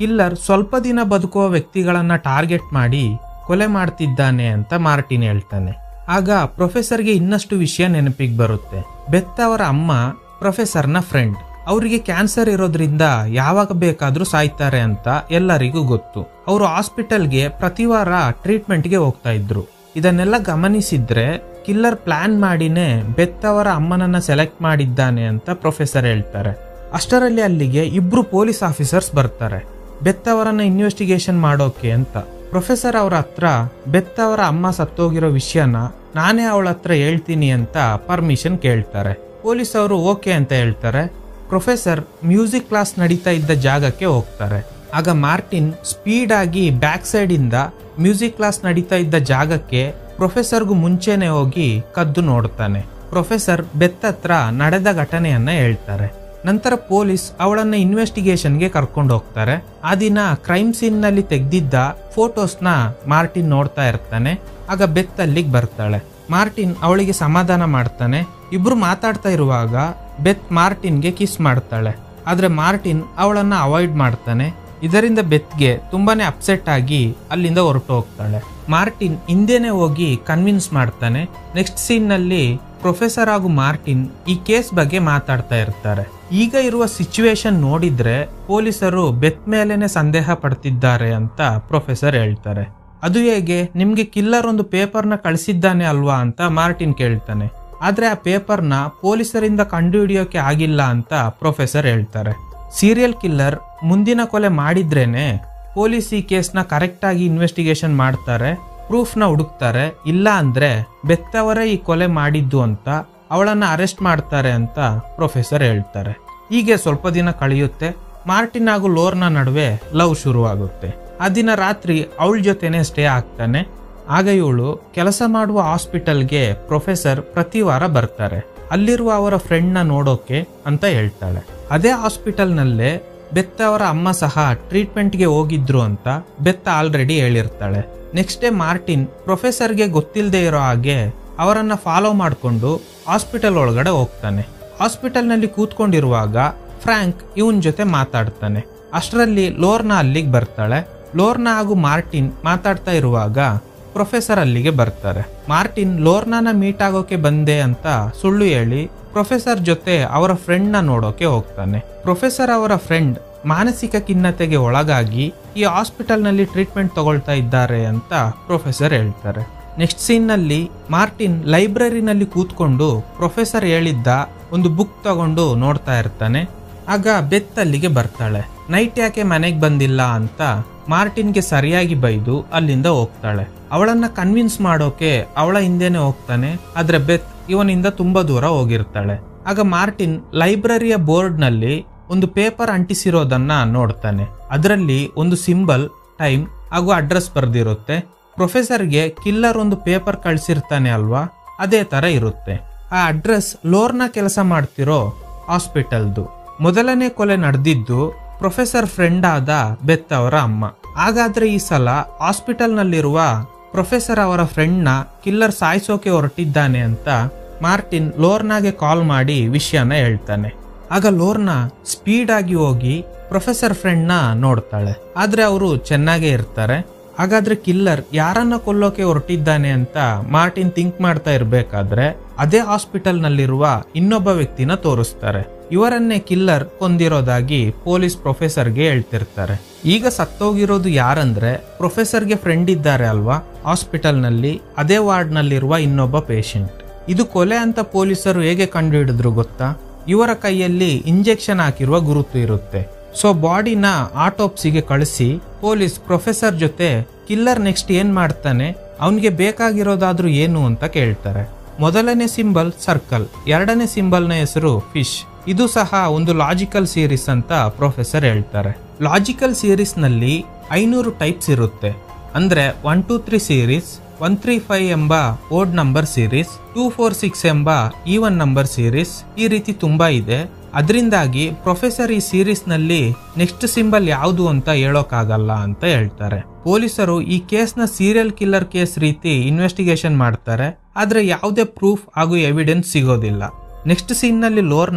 ಕಿಲ್ಲರ್ ಸ್ವಲ್ಪ ದಿನ ಬದುಕುವ ವ್ಯಕ್ತಿಗಳನ್ನ ಟಾರ್ಗೆಟ್ ಮಾಡಿ ಕೊಲೆ ಮಾಡ್ತಿದ್ದಾನೆ ಅಂತ ಮಾರ್ಟಿನ್ ಹೇಳ್ತಾನೆ ಆಗ ಪ್ರೊಫೆಸರ್ಗೆ ಇನ್ನಷ್ಟು ವಿಷಯ ನೆನಪಿಗೆ ಬರುತ್ತೆ ಬೆತ್ತ ಅವರ ಅಮ್ಮ ಪ್ರೊಫೆಸರ್ನ ಫ್ರೆಂಡ್ ಅವರಿಗೆ ಕ್ಯಾನ್ಸರ್ ಇರೋದ್ರಿಂದ ಯಾವಾಗ ಬೇಕಾದ್ರೂ ಸಾಯ್ತಾರೆ ಅಂತ ಎಲ್ಲರಿಗೂ ಗೊತ್ತು ಅವರು ಹಾಸ್ಪಿಟಲ್ಗೆ ಪ್ರತಿ ವಾರ ಟ್ರೀಟ್ಮೆಂಟ್ಗೆ ಹೋಗ್ತಾ ಇದ್ರು ಇದನ್ನೆಲ್ಲ ಗಮನಿಸಿದ್ರೆ ಕಿಲ್ಲರ್ ಪ್ಲಾನ್ ಮಾಡಿನೇ ಬೆತ್ ಅವರ ಅಮ್ಮನನ್ನ ಸೆಲೆಕ್ಟ್ ಮಾಡಿದ್ದಾನೆ ಅಂತ ಪ್ರೊಫೆಸರ್ ಹೇಳ್ತಾರೆ ಅಷ್ಟರಲ್ಲಿ ಅಲ್ಲಿಗೆ ಇಬ್ರು ಪೊಲೀಸ್ ಆಫೀಸರ್ಸ್ ಬರ್ತಾರೆ ಬೆತ್ ಅವರನ್ನ ಇನ್ವೆಸ್ಟಿಗೇಷನ್ ಮಾಡೋಕೆ ಅಂತ ಪ್ರೊಫೆಸರ್ ಅವ್ರ ಹತ್ರ ಬೆತ್ ಅವರ ಅಮ್ಮ ಸತ್ತೋಗಿರೋ ವಿಷಯನ ನಾನೇ ಅವಳ ಹತ್ರ ಹೇಳ್ತೀನಿ ಅಂತ ಪರ್ಮಿಷನ್ ಕೇಳ್ತಾರೆ ಪೊಲೀಸ್ ಅವರು ಓಕೆ ಅಂತ ಹೇಳ್ತಾರೆ ಪ್ರೊಫೆಸರ್ ಮ್ಯೂಸಿಕ್ ಕ್ಲಾಸ್ ನಡೀತಾ ಇದ್ದ ಜಾಗಕ್ಕೆ ಹೋಗ್ತಾರೆ ಆಗ ಮಾರ್ಟಿನ್ ಸ್ಪೀಡ್ ಆಗಿ ಬ್ಯಾಕ್ ಸೈಡ್ ಇಂದ ಮ್ಯೂಸಿಕ್ ಕ್ಲಾಸ್ ನಡೀತಾ ಇದ್ದ ಜಾಗಕ್ಕೆ ಪ್ರೊಫೆಸರ್ಗೂ ಮುಂಚೆನೆ ಹೋಗಿ ಕದ್ದು ನೋಡ್ತಾನೆ ಪ್ರೊಫೆಸರ್ ಬೆತ್ತ ಹತ್ರ ನಡೆದ ಘಟನೆಯನ್ನ ಹೇಳ್ತಾರೆ ನಂತರ ಪೊಲೀಸ್ ಅವಳನ್ನ ಇನ್ವೆಸ್ಟಿಗೇಷನ್ಗೆ ಕರ್ಕೊಂಡು ಹೋಗ್ತಾರೆ ಆ ದಿನ ಕ್ರೈಮ್ ಸೀನ್ ನಲ್ಲಿ ತೆಗ್ದಿದ್ದ ಫೋಟೋಸ್ನ ಮಾರ್ಟಿನ್ ನೋಡ್ತಾ ಇರ್ತಾನೆ ಆಗ ಬೆತ್ ಅಲ್ಲಿಗೆ ಬರ್ತಾಳೆ ಮಾರ್ಟಿನ್ ಅವಳಿಗೆ ಸಮಾಧಾನ ಮಾಡ್ತಾನೆ ಇಬ್ರು ಮಾತಾಡ್ತಾ ಇರುವಾಗ ಬೆತ್ ಮಾರ್ಟಿನ್ಗೆ ಕಿಸ್ ಮಾಡ್ತಾಳೆ ಆದ್ರೆ ಮಾರ್ಟಿನ್ ಅವಳನ್ನ ಅವಾಯ್ಡ್ ಮಾಡ್ತಾನೆ ಇದರಿಂದ ಬೆತ್ಗೆ ತುಂಬಾನೇ ಅಪ್ಸೆಟ್ ಆಗಿ ಅಲ್ಲಿಂದ ಹೊರಟು ಹೋಗ್ತಾಳೆ ಮಾರ್ಟಿನ್ ಹಿಂದೆನೆ ಹೋಗಿ ಕನ್ವಿನ್ಸ್ ಮಾಡ್ತಾನೆ ನೆಕ್ಸ್ಟ್ ಸೀನ್ ನಲ್ಲಿ ಪ್ರೊಫೆಸರ್ ಹಾಗೂ ಮಾರ್ಟಿನ್ ಈ ಕೇಸ್ ಬಗ್ಗೆ ಮಾತಾಡ್ತಾ ಇರ್ತಾರೆ ಈಗ ಇರುವ ಸಿಚುವೇಶನ್ ನೋಡಿದ್ರೆ ಪೊಲೀಸರು ಬೆತ್ ಮೇಲೇನೆ ಸಂದೇಹ ಪಡ್ತಿದ್ದಾರೆ ಅಂತ ಪ್ರೊಫೆಸರ್ ಹೇಳ್ತಾರೆ ಅದು ಹೇಗೆ ನಿಮ್ಗೆ ಕಿಲ್ಲರ್ ಒಂದು ಪೇಪರ್ನ ಕಳಿಸಿದ್ದಾನೆ ಅಲ್ವಾ ಅಂತ ಮಾರ್ಟಿನ್ ಕೇಳ್ತಾನೆ ಆದ್ರೆ ಆ ಪೇಪರ್ನ ಪೊಲೀಸರಿಂದ ಕಂಡುಹಿಡಿಯೋಕೆ ಆಗಿಲ್ಲ ಅಂತ ಪ್ರೊಫೆಸರ್ ಹೇಳ್ತಾರೆ ಸೀರಿಯಲ್ ಕಿಲ್ಲರ್ ಮುಂದಿನ ಕೊಲೆ ಮಾಡಿದ್ರೇನೆ ಪೊಲೀಸ್ ಈ ಕೇಸ್ನ ಕರೆಕ್ಟ್ ಆಗಿ ಇನ್ವೆಸ್ಟಿಗೇಷನ್ ಮಾಡ್ತಾರೆ ಪ್ರೂಫ್ನ ಹುಡುಕ್ತಾರೆ ಇಲ್ಲ ಅಂದ್ರೆ ಬೆತ್ತವರೇ ಈ ಕೊಲೆ ಮಾಡಿದ್ದು ಅಂತ ಅವಳನ್ನ ಅರೆಸ್ಟ್ ಮಾಡ್ತಾರೆ ಅಂತ ಪ್ರೊಫೆಸರ್ ಹೇಳ್ತಾರೆ ಹೀಗೆ ಸ್ವಲ್ಪ ದಿನ ಕಳೆಯುತ್ತೆ ಮಾರ್ಟಿನ್ ಹಾಗೂ ಲೋರ್ನ ನಡುವೆ ಲವ್ ಶುರುವಾಗುತ್ತೆ ಆ ದಿನ ರಾತ್ರಿ ಅವಳ ಜೊತೆನೆ ಸ್ಟೇ ಆಗ್ತಾನೆ ಆಗ ಇವಳು ಕೆಲಸ ಮಾಡುವ ಹಾಸ್ಪಿಟಲ್ಗೆ ಪ್ರೊಫೆಸರ್ ಪ್ರತಿ ವಾರ ಬರ್ತಾರೆ ಅಲ್ಲಿರುವ ಅವರ ಫ್ರೆಂಡ್ನ ನೋಡೋಕೆ ಅಂತ ಹೇಳ್ತಾಳೆ ಅದೇ ಹಾಸ್ಪಿಟಲ್ನಲ್ಲೇ ಬೆತ್ತ ಅವರ ಅಮ್ಮ ಸಹ ಟ್ರೀಟ್ಮೆಂಟ್ಗೆ ಹೋಗಿದ್ರು ಅಂತ ಬೆತ್ತ ಆಲ್ರೆಡಿ ಹೇಳಿರ್ತಾಳೆ ನೆಕ್ಸ್ಟ್ ಡೇ ಮಾರ್ಟಿನ್ ಪ್ರೊಫೆಸರ್ಗೆ ಗೊತ್ತಿಲ್ಲದೆ ಇರೋ ಹಾಗೆ ಅವರನ್ನ ಫಾಲೋ ಮಾಡಿಕೊಂಡು ಹಾಸ್ಪಿಟಲ್ ಒಳಗಡೆ ಹೋಗ್ತಾನೆ ಹಾಸ್ಪಿಟಲ್ನಲ್ಲಿ ಕೂತ್ಕೊಂಡಿರುವಾಗ ಫ್ರಾಂಕ್ ಇವನ್ ಜೊತೆ ಮಾತಾಡ್ತಾನೆ ಅಷ್ಟರಲ್ಲಿ ಲೋರ್ನ ಅಲ್ಲಿಗೆ ಬರ್ತಾಳೆ ಲೋರ್ನ ಹಾಗೂ ಮಾರ್ಟಿನ್ ಮಾತಾಡ್ತಾ ಇರುವಾಗ ಪ್ರೊಫೆಸರ್ ಅಲ್ಲಿಗೆ ಬರ್ತಾರೆ ಮಾರ್ಟಿನ್ ಲೋರ್ನಾನ ಮೀಟ್ ಆಗೋಕೆ ಬಂದೆ ಅಂತ ಸುಳ್ಳು ಹೇಳಿ ಪ್ರೊಫೆಸರ್ ಜೊತೆ ಅವರ ಫ್ರೆಂಡ್ನ ನೋಡೋಕೆ ಹೋಗ್ತಾನೆ ಪ್ರೊಫೆಸರ್ ಅವರ ಫ್ರೆಂಡ್ ಮಾನಸಿಕ ಖಿನ್ನತೆಗೆ ಒಳಗಾಗಿ ಈ ಹಾಸ್ಪಿಟಲ್ನಲ್ಲಿ ಟ್ರೀಟ್ಮೆಂಟ್ ತಗೊಳ್ತಾ ಇದ್ದಾರೆ ಅಂತ ಪ್ರೊಫೆಸರ್ ಹೇಳ್ತಾರೆ ನೆಕ್ಸ್ಟ್ ಸೀನ್ನಲ್ಲಿ ಮಾರ್ಟಿನ್ ಲೈಬ್ರರಿನಲ್ಲಿ ಕೂತ್ಕೊಂಡು ಪ್ರೊಫೆಸರ್ ಹೇಳಿದ್ದ ಒಂದು ಬುಕ್ ತಗೊಂಡು ನೋಡ್ತಾ ಇರ್ತಾನೆ ಆಗ ಬೆತ್ ಅಲ್ಲಿಗೆ ಬರ್ತಾಳೆ ನೈಟ್ ಯಾಕೆ ಮನೆಗೆ ಬಂದಿಲ್ಲ ಅಂತ ಮಾರ್ಟಿನ್ಗೆ ಸರಿಯಾಗಿ ಬೈದು ಅಲ್ಲಿಂದ ಹೋಗ್ತಾಳೆ ಅವಳನ್ನ ಕನ್ವಿನ್ಸ್ ಮಾಡೋಕೆ ಅವಳ ಹಿಂದೆನೆ ಹೋಗ್ತಾನೆ ಆದ್ರೆ ಬೆತ್ ಇವನಿಂದ ತುಂಬಾ ದೂರ ಹೋಗಿರ್ತಾಳೆ ಆಗ ಮಾರ್ಟಿನ್ ಲೈಬ್ರರಿಯ ಬೋರ್ಡ್ ನಲ್ಲಿ ಒಂದು ಪೇಪರ್ ಅಂಟಿಸಿರೋದನ್ನ ನೋಡ್ತಾನೆ ಅದರಲ್ಲಿ ಒಂದು ಸಿಂಬಲ್ ಟೈಮ್ ಹಾಗೂ ಅಡ್ರೆಸ್ ಬರ್ದಿರುತ್ತೆ ಪ್ರೊಫೆಸರ್ಗೆ ಕಿಲ್ಲರ್ ಒಂದು ಪೇಪರ್ ಕಳ್ಸಿರ್ತಾನೆ ಅಲ್ವಾ ಅದೇ ತರ ಇರುತ್ತೆ ಆ ಅಡ್ರೆಸ್ ಲೋರ್ನ ಕೆಲಸ ಮಾಡ್ತಿರೋ ಹಾಸ್ಪಿಟಲ್ದು ಮೊದಲನೇ ಕೊಲೆ ನಡೆದಿದ್ದು ಪ್ರೊಫೆಸರ್ ಫ್ರೆಂಡ್ ಆದ ಬೆತ್ ಅವರ ಅಮ್ಮ ಹಾಗಾದ್ರೆ ಈ ಸಲ ಹಾಸ್ಪಿಟಲ್ನಲ್ಲಿರುವ ಪ್ರೊಫೆಸರ್ ಅವರ ಫ್ರೆಂಡ್ನ ಕಿಲ್ಲರ್ ಸಾಯಿಸೋಕೆ ಹೊರಟಿದ್ದಾನೆ ಅಂತ ಮಾರ್ಟಿನ್ ಲೋರ್ನಾಗೆ ಕಾಲ್ ಮಾಡಿ ವಿಷಯನ ಹೇಳ್ತಾನೆ ಆಗ ಲೋರ್ನ ಸ್ಪೀಡ್ ಆಗಿ ಹೋಗಿ ಪ್ರೊಫೆಸರ್ ಫ್ರೆಂಡ್ನ ನೋಡ್ತಾಳೆ ಆದ್ರೆ ಅವರು ಚೆನ್ನಾಗೇ ಇರ್ತಾರೆ ಹಾಗಾದ್ರೆ ಕಿಲ್ಲರ್ ಯಾರನ್ನ ಕೊಲ್ಲೋಕೆ ಹೊರಟಿದ್ದಾನೆ ಅಂತ ಮಾರ್ಟಿನ್ ಥಿಂಕ್ ಮಾಡ್ತಾ ಇರ್ಬೇಕಾದ್ರೆ ಅದೇ ಹಾಸ್ಪಿಟಲ್ ನಲ್ಲಿರುವ ಇನ್ನೊಬ್ಬ ವ್ಯಕ್ತಿನ ತೋರಿಸ್ತಾರೆ ಇವರನ್ನೇ ಕಿಲ್ಲರ್ ಕೊಂದಿರೋದಾಗಿ ಪೊಲೀಸ್ ಪ್ರೊಫೆಸರ್ಗೆ ಹೇಳ್ತಿರ್ತಾರೆ ಈಗ ಸತ್ತೋಗಿರೋದು ಯಾರಂದ್ರೆ ಪ್ರೊಫೆಸರ್ಗೆ ಫ್ರೆಂಡ್ ಇದ್ದಾರೆ ಅಲ್ವಾ ಹಾಸ್ಪಿಟಲ್ನಲ್ಲಿ ಅದೇ ವಾರ್ಡ್ ನಲ್ಲಿರುವ ಇನ್ನೊಬ್ಬ ಪೇಷಂಟ್ ಇದು ಕೊಲೆ ಅಂತ ಪೊಲೀಸರು ಹೇಗೆ ಕಂಡುಹಿಡಿದ್ರು ಗೊತ್ತಾ ಇವರ ಕೈಯಲ್ಲಿ ಇಂಜೆಕ್ಷನ್ ಹಾಕಿರುವ ಗುರುತು ಇರುತ್ತೆ ಸೊ ಬಾಡಿನ ಆಟೋಪ್ಸಿಗೆ ಕಳಿಸಿ ಪೊಲೀಸ್ ಪ್ರೊಫೆಸರ್ ಜೊತೆ ಕಿಲ್ಲರ್ ನೆಕ್ಸ್ಟ್ ಏನ್ ಮಾಡ್ತಾನೆ ಅವನಿಗೆ ಬೇಕಾಗಿರೋದಾದ್ರೂ ಏನು ಅಂತ ಕೇಳ್ತಾರೆ ಮೊದಲನೇ ಸಿಂಬಲ್ ಸರ್ಕಲ್ ಎರಡನೇ ಸಿಂಬಲ್ನ ಹೆಸರು ಫಿಶ್ ಇದು ಸಹ ಒಂದು ಲಾಜಿಕಲ್ ಸೀರೀಸ್ ಅಂತ ಪ್ರೊಫೆಸರ್ ಹೇಳ್ತಾರೆ ಲಾಜಿಕಲ್ ಸೀರೀಸ್ ನಲ್ಲಿ ಐನೂರು ಟೈಪ್ಸ್ ಇರುತ್ತೆ ಅಂದ್ರೆ one two three series one three five ಎಂಬ odd number series two four six ಎಂಬ ಈವನ್ ನಂಬರ್ ಸೀರೀಸ್ ಈ ರೀತಿ ತುಂಬಾ ಇದೆ ಅದರಿಂದಾಗಿ ಪ್ರೊಫೆಸರ್ ಈ ಸೀರೀಸ್ ನಲ್ಲಿ ನೆಕ್ಸ್ಟ್ ಸಿಂಬಲ್ ಯಾವುದು ಅಂತ ಹೇಳೋಕ್ಕಾಗಲ್ಲ ಅಂತ ಹೇಳ್ತಾರೆ ಪೊಲೀಸರು ಈ ಕೇಸ್ನ ಸೀರಿಯಲ್ ಕಿಲ್ಲರ್ ಕೇಸ್ ರೀತಿ ಇನ್ವೆಸ್ಟಿಗೇಷನ್ ಮಾಡ್ತಾರೆ ಆದ್ರೆ ಯಾವುದೇ ಪ್ರೂಫ್ ಹಾಗೂ ಎವಿಡೆನ್ಸ್ ಸಿಗೋದಿಲ್ಲ ನೆಕ್ಸ್ಟ್ ಸೀನ್ ನಲ್ಲಿ ಲೋರ್ನ